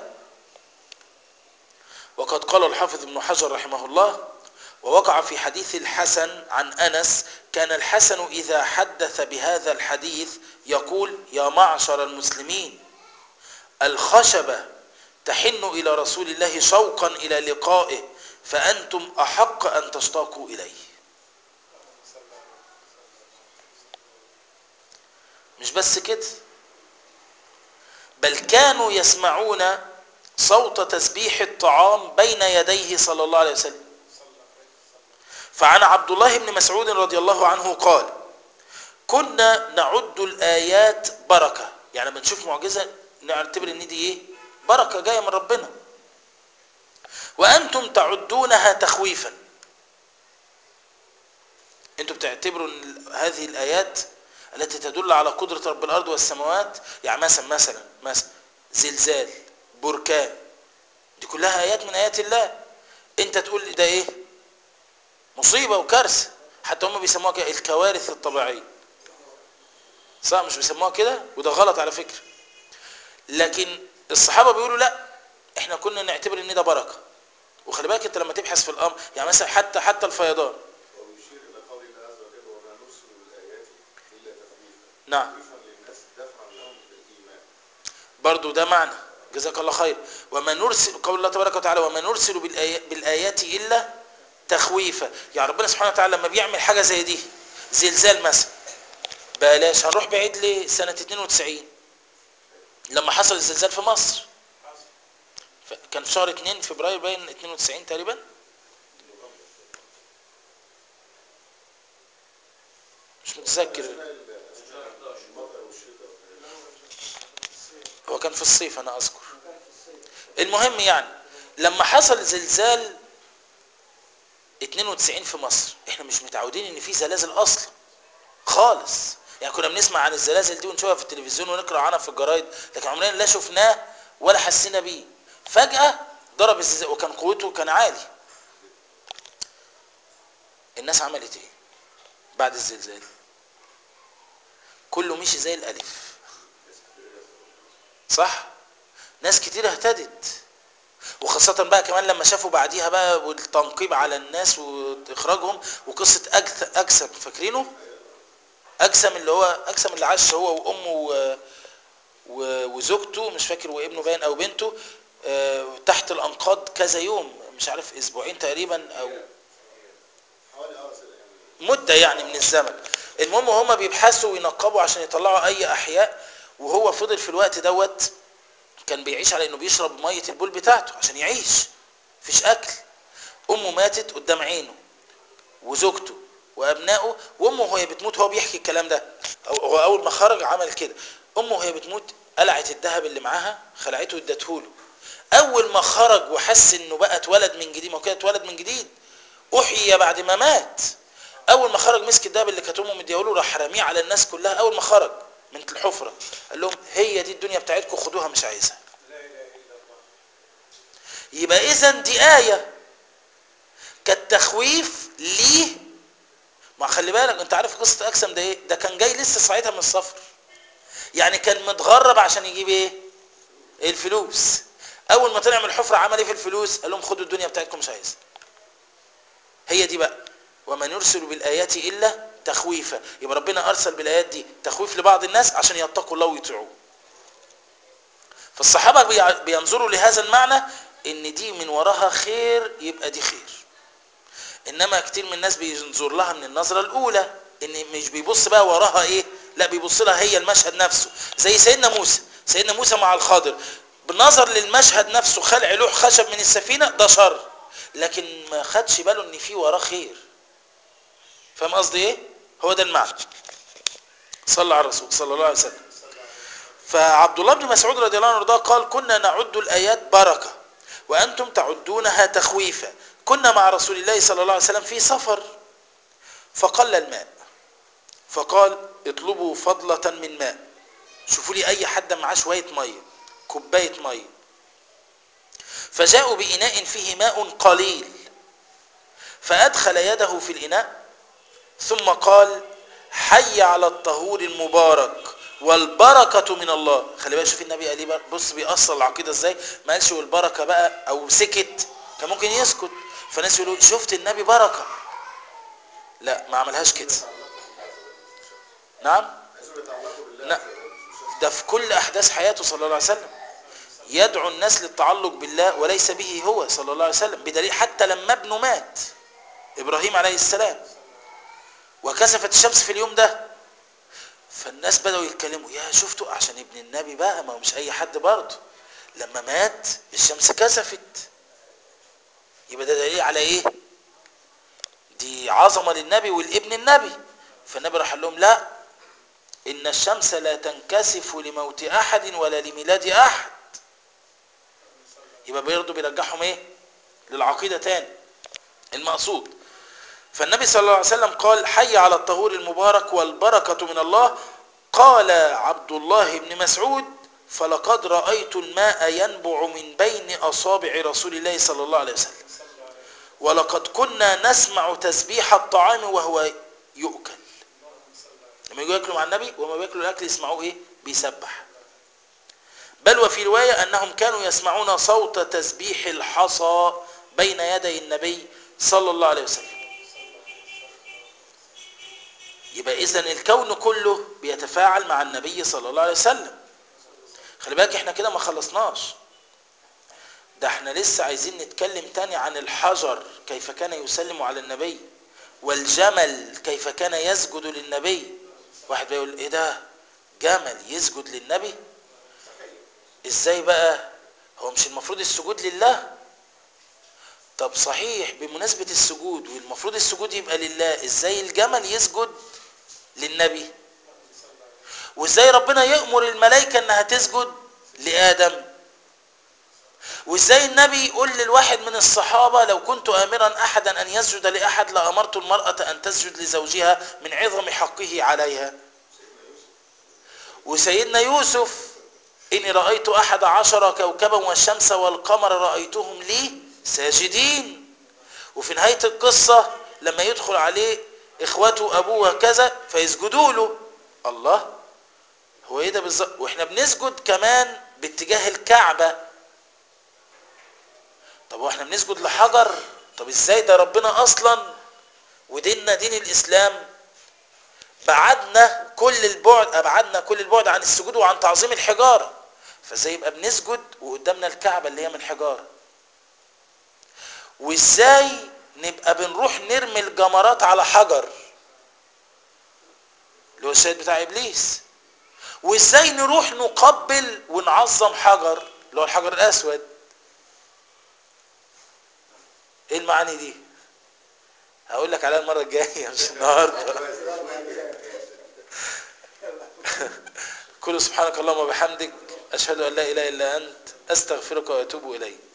وقد قال الحافظ ابن حجر رحمه الله ووقع في حديث الحسن عن أنس كان الحسن إذا حدث بهذا الحديث يقول يا معشر المسلمين الخشبة تحن إلى رسول الله شوقا إلى لقائه فأنتم أحق أن تشتاقوا إليه مش بس كده بل كانوا يسمعون صوت تسبيح الطعام بين يديه صلى الله عليه وسلم فعن عبد الله بن مسعود رضي الله عنه قال كنا نعد الآيات بركة يعني لما نشوف معجزة نعتبر ان دي ايه بركة جاية من ربنا وأنتم تعدونها تخويفا انتم بتعتبروا ان هذه الآيات التي تدل على قدرة رب الأرض والسماوات يعني مثلا مثلا مثلا زلزال بركان دي كلها آيات من آيات الله انت تقول ده ايه مصيبة وكارثة حتى هم بيسموها كده الكوارث الطبيعية صح مش بيسموها كده وده غلط على فكرة لكن الصحابة بيقولوا لا احنا كنا نعتبر ان ده بركة وخلي بالك انت لما تبحث في الامر يعني مثلا حتى حتى الفيضان ويشير الى قول الله عز وجل وما نرسل بالايات الا تخويفا نعم تخويفا للناس دفعا لهم بالايمان برضو ده معنى جزاك الله خير وما نرسل قول الله تبارك وتعالى وما نرسل بالآي- بالآيات إلا تخويفا يعني ربنا سبحانه وتعالى لما بيعمل حاجة زي دي زلزال مثلا بلاش هنروح بعيد ليه سنة 92 لما حصل الزلزال في مصر ف- كان في شهر 2 فبراير باين 92 تقريبا مش متذكر اثناء ال- أثناء المطر والشتاء هو كان في الصيف انا اذكر المهم يعني لما حصل زلزال 92 في مصر احنا مش متعودين ان في زلازل اصلا خالص يعني كنا بنسمع عن الزلازل دي ونشوفها في التلفزيون ونقرا عنها في الجرايد لكن عمرنا لا شفناه ولا حسينا بيه فجاه ضرب الزلزال وكان قوته كان عالي الناس عملت ايه بعد الزلزال كله مشي زي الالف صح ناس كتير اهتدت وخاصة بقى كمان لما شافوا بعديها بقى والتنقيب على الناس واخراجهم وقصة أجث- اجسم فاكرينه اجسم اللي هو اجسم اللي عاش هو وامه و... و... وزوجته مش فاكر وابنه باين او بنته آه، تحت الانقاض كذا يوم مش عارف اسبوعين تقريبا او حوالي اه يعني مدة يعني من الزمن المهم هما بيبحثوا وينقبوا عشان يطلعوا اي احياء وهو فضل في الوقت دوت كان بيعيش على انه بيشرب مية البول بتاعته عشان يعيش مفيش اكل امه ماتت قدام عينه وزوجته وابنائه وامه وهي بتموت هو بيحكي الكلام ده أو- هو اول ما خرج عمل كده امه وهي بتموت قلعت الذهب اللي معاها خلعته وادته اول ما خرج وحس انه بقى اتولد من جديد ما هو كده اتولد من جديد احيي بعد ما مات اول ما خرج مسك الدهب اللي كانت امه مديهوله راح راميه على الناس كلها اول ما خرج من الحفره قال لهم هي دي الدنيا بتاعتكم خدوها مش عايزها يبقى اذا دي ايه كالتخويف ليه ما خلي بالك انت عارف قصه اكسم ده ايه ده كان جاي لسه ساعتها من السفر يعني كان متغرب عشان يجيب ايه الفلوس اول ما طلع من الحفره عمل ايه في الفلوس قال لهم خدوا الدنيا بتاعتكم مش عايزها هي دي بقى وما نرسل بالايات الا تخويفا يبقى ربنا ارسل بالايات دي تخويف لبعض الناس عشان يتقوا الله ويطيعوه فالصحابه بيع- بينظروا لهذا المعنى ان دي من وراها خير يبقى دي خير انما كتير من الناس بينظر لها من النظره الاولى ان مش بيبص بقى وراها ايه لا بيبص لها هي المشهد نفسه زي سيدنا موسى سيدنا موسى مع الخضر بالنظر للمشهد نفسه خلع لوح خشب من السفينه ده شر لكن ما خدش باله ان في وراه خير فاهم قصدي ايه هو ده المعنى صلى على الرسول صلى الله عليه وسلم فعبد الله بن مسعود رضي الله عنه وارضاه قال كنا نعد الايات بركه وانتم تعدونها تخويفا كنا مع رسول الله صلى الله عليه وسلم في سفر فقل الماء فقال اطلبوا فضلة من ماء شوفوا لي اي حد معاه شويه ميه كوبايه ميه فجاءوا بإناء فيه ماء قليل فأدخل يده في الإناء ثم قال حي على الطهور المبارك والبركة من الله خلي بالك شوف النبي قال ايه بص بيأصل العقيدة ازاي ما قالش والبركة بقى او سكت كان ممكن يسكت فالناس يقولوا شفت النبي بركة لا ما عملهاش كده نعم عايزهم يتعلقوا بالله لا ده في كل احداث حياته صلى الله عليه وسلم يدعو الناس للتعلق بالله وليس به هو صلى الله عليه وسلم بدليل حتى لما ابنه مات ابراهيم عليه السلام وكسفت الشمس في اليوم ده فالناس بدأوا يتكلموا يا شفتوا عشان ابن النبي بقى ما هو مش اي حد برضه لما مات الشمس كسفت يبقى ده دليل على ايه دي عظمه للنبي والابن النبي فالنبي راح قال لهم لا ان الشمس لا تنكسف لموت احد ولا لميلاد احد يبقى برضه بيرجعهم ايه للعقيده تاني المقصود فالنبي صلى الله عليه وسلم قال حي على الطهور المبارك والبركه من الله قال عبد الله بن مسعود فلقد رايت الماء ينبع من بين اصابع رسول الله صلى الله عليه وسلم ولقد كنا نسمع تسبيح الطعام وهو يؤكل لما يجوا ياكلوا مع النبي وما بياكلوا الاكل يسمعوه ايه بيسبح بل وفي روايه انهم كانوا يسمعون صوت تسبيح الحصى بين يدي النبي صلى الله عليه وسلم يبقى اذا الكون كله بيتفاعل مع النبي صلى الله عليه وسلم خلي بالك احنا كده ما خلصناش ده احنا لسه عايزين نتكلم تاني عن الحجر كيف كان يسلم على النبي والجمل كيف كان يسجد للنبي واحد بيقول ايه ده جمل يسجد للنبي ازاي بقى هو مش المفروض السجود لله طب صحيح بمناسبة السجود والمفروض السجود يبقى لله ازاي الجمل يسجد للنبي وازاي ربنا يأمر الملائكة انها تسجد لآدم وازاي النبي يقول للواحد من الصحابة لو كنت آمرا أحدا أن يسجد لأحد لأمرت المرأة أن تسجد لزوجها من عظم حقه عليها وسيدنا يوسف إني رأيت أحد عشر كوكبا والشمس والقمر رأيتهم لي ساجدين وفي نهاية القصة لما يدخل عليه إخوته أبوه كذا فيسجدوا له الله هو إيه ده بالظبط وإحنا بنسجد كمان باتجاه الكعبة طب واحنا بنسجد لحجر طب ازاي ده ربنا اصلا وديننا دين الاسلام بعدنا كل البعد ابعدنا كل البعد عن السجود وعن تعظيم الحجاره فازاي يبقى بنسجد وقدامنا الكعبه اللي هي من حجاره وازاي نبقى بنروح نرمي الجمرات على حجر اللي هو الشهيد بتاع ابليس وازاي نروح نقبل ونعظم حجر اللي هو الحجر الاسود ايه المعاني دي هقول لك عليها المره الجايه مش النهارده كل سبحانك اللهم وبحمدك اشهد ان لا اله الا انت استغفرك واتوب اليك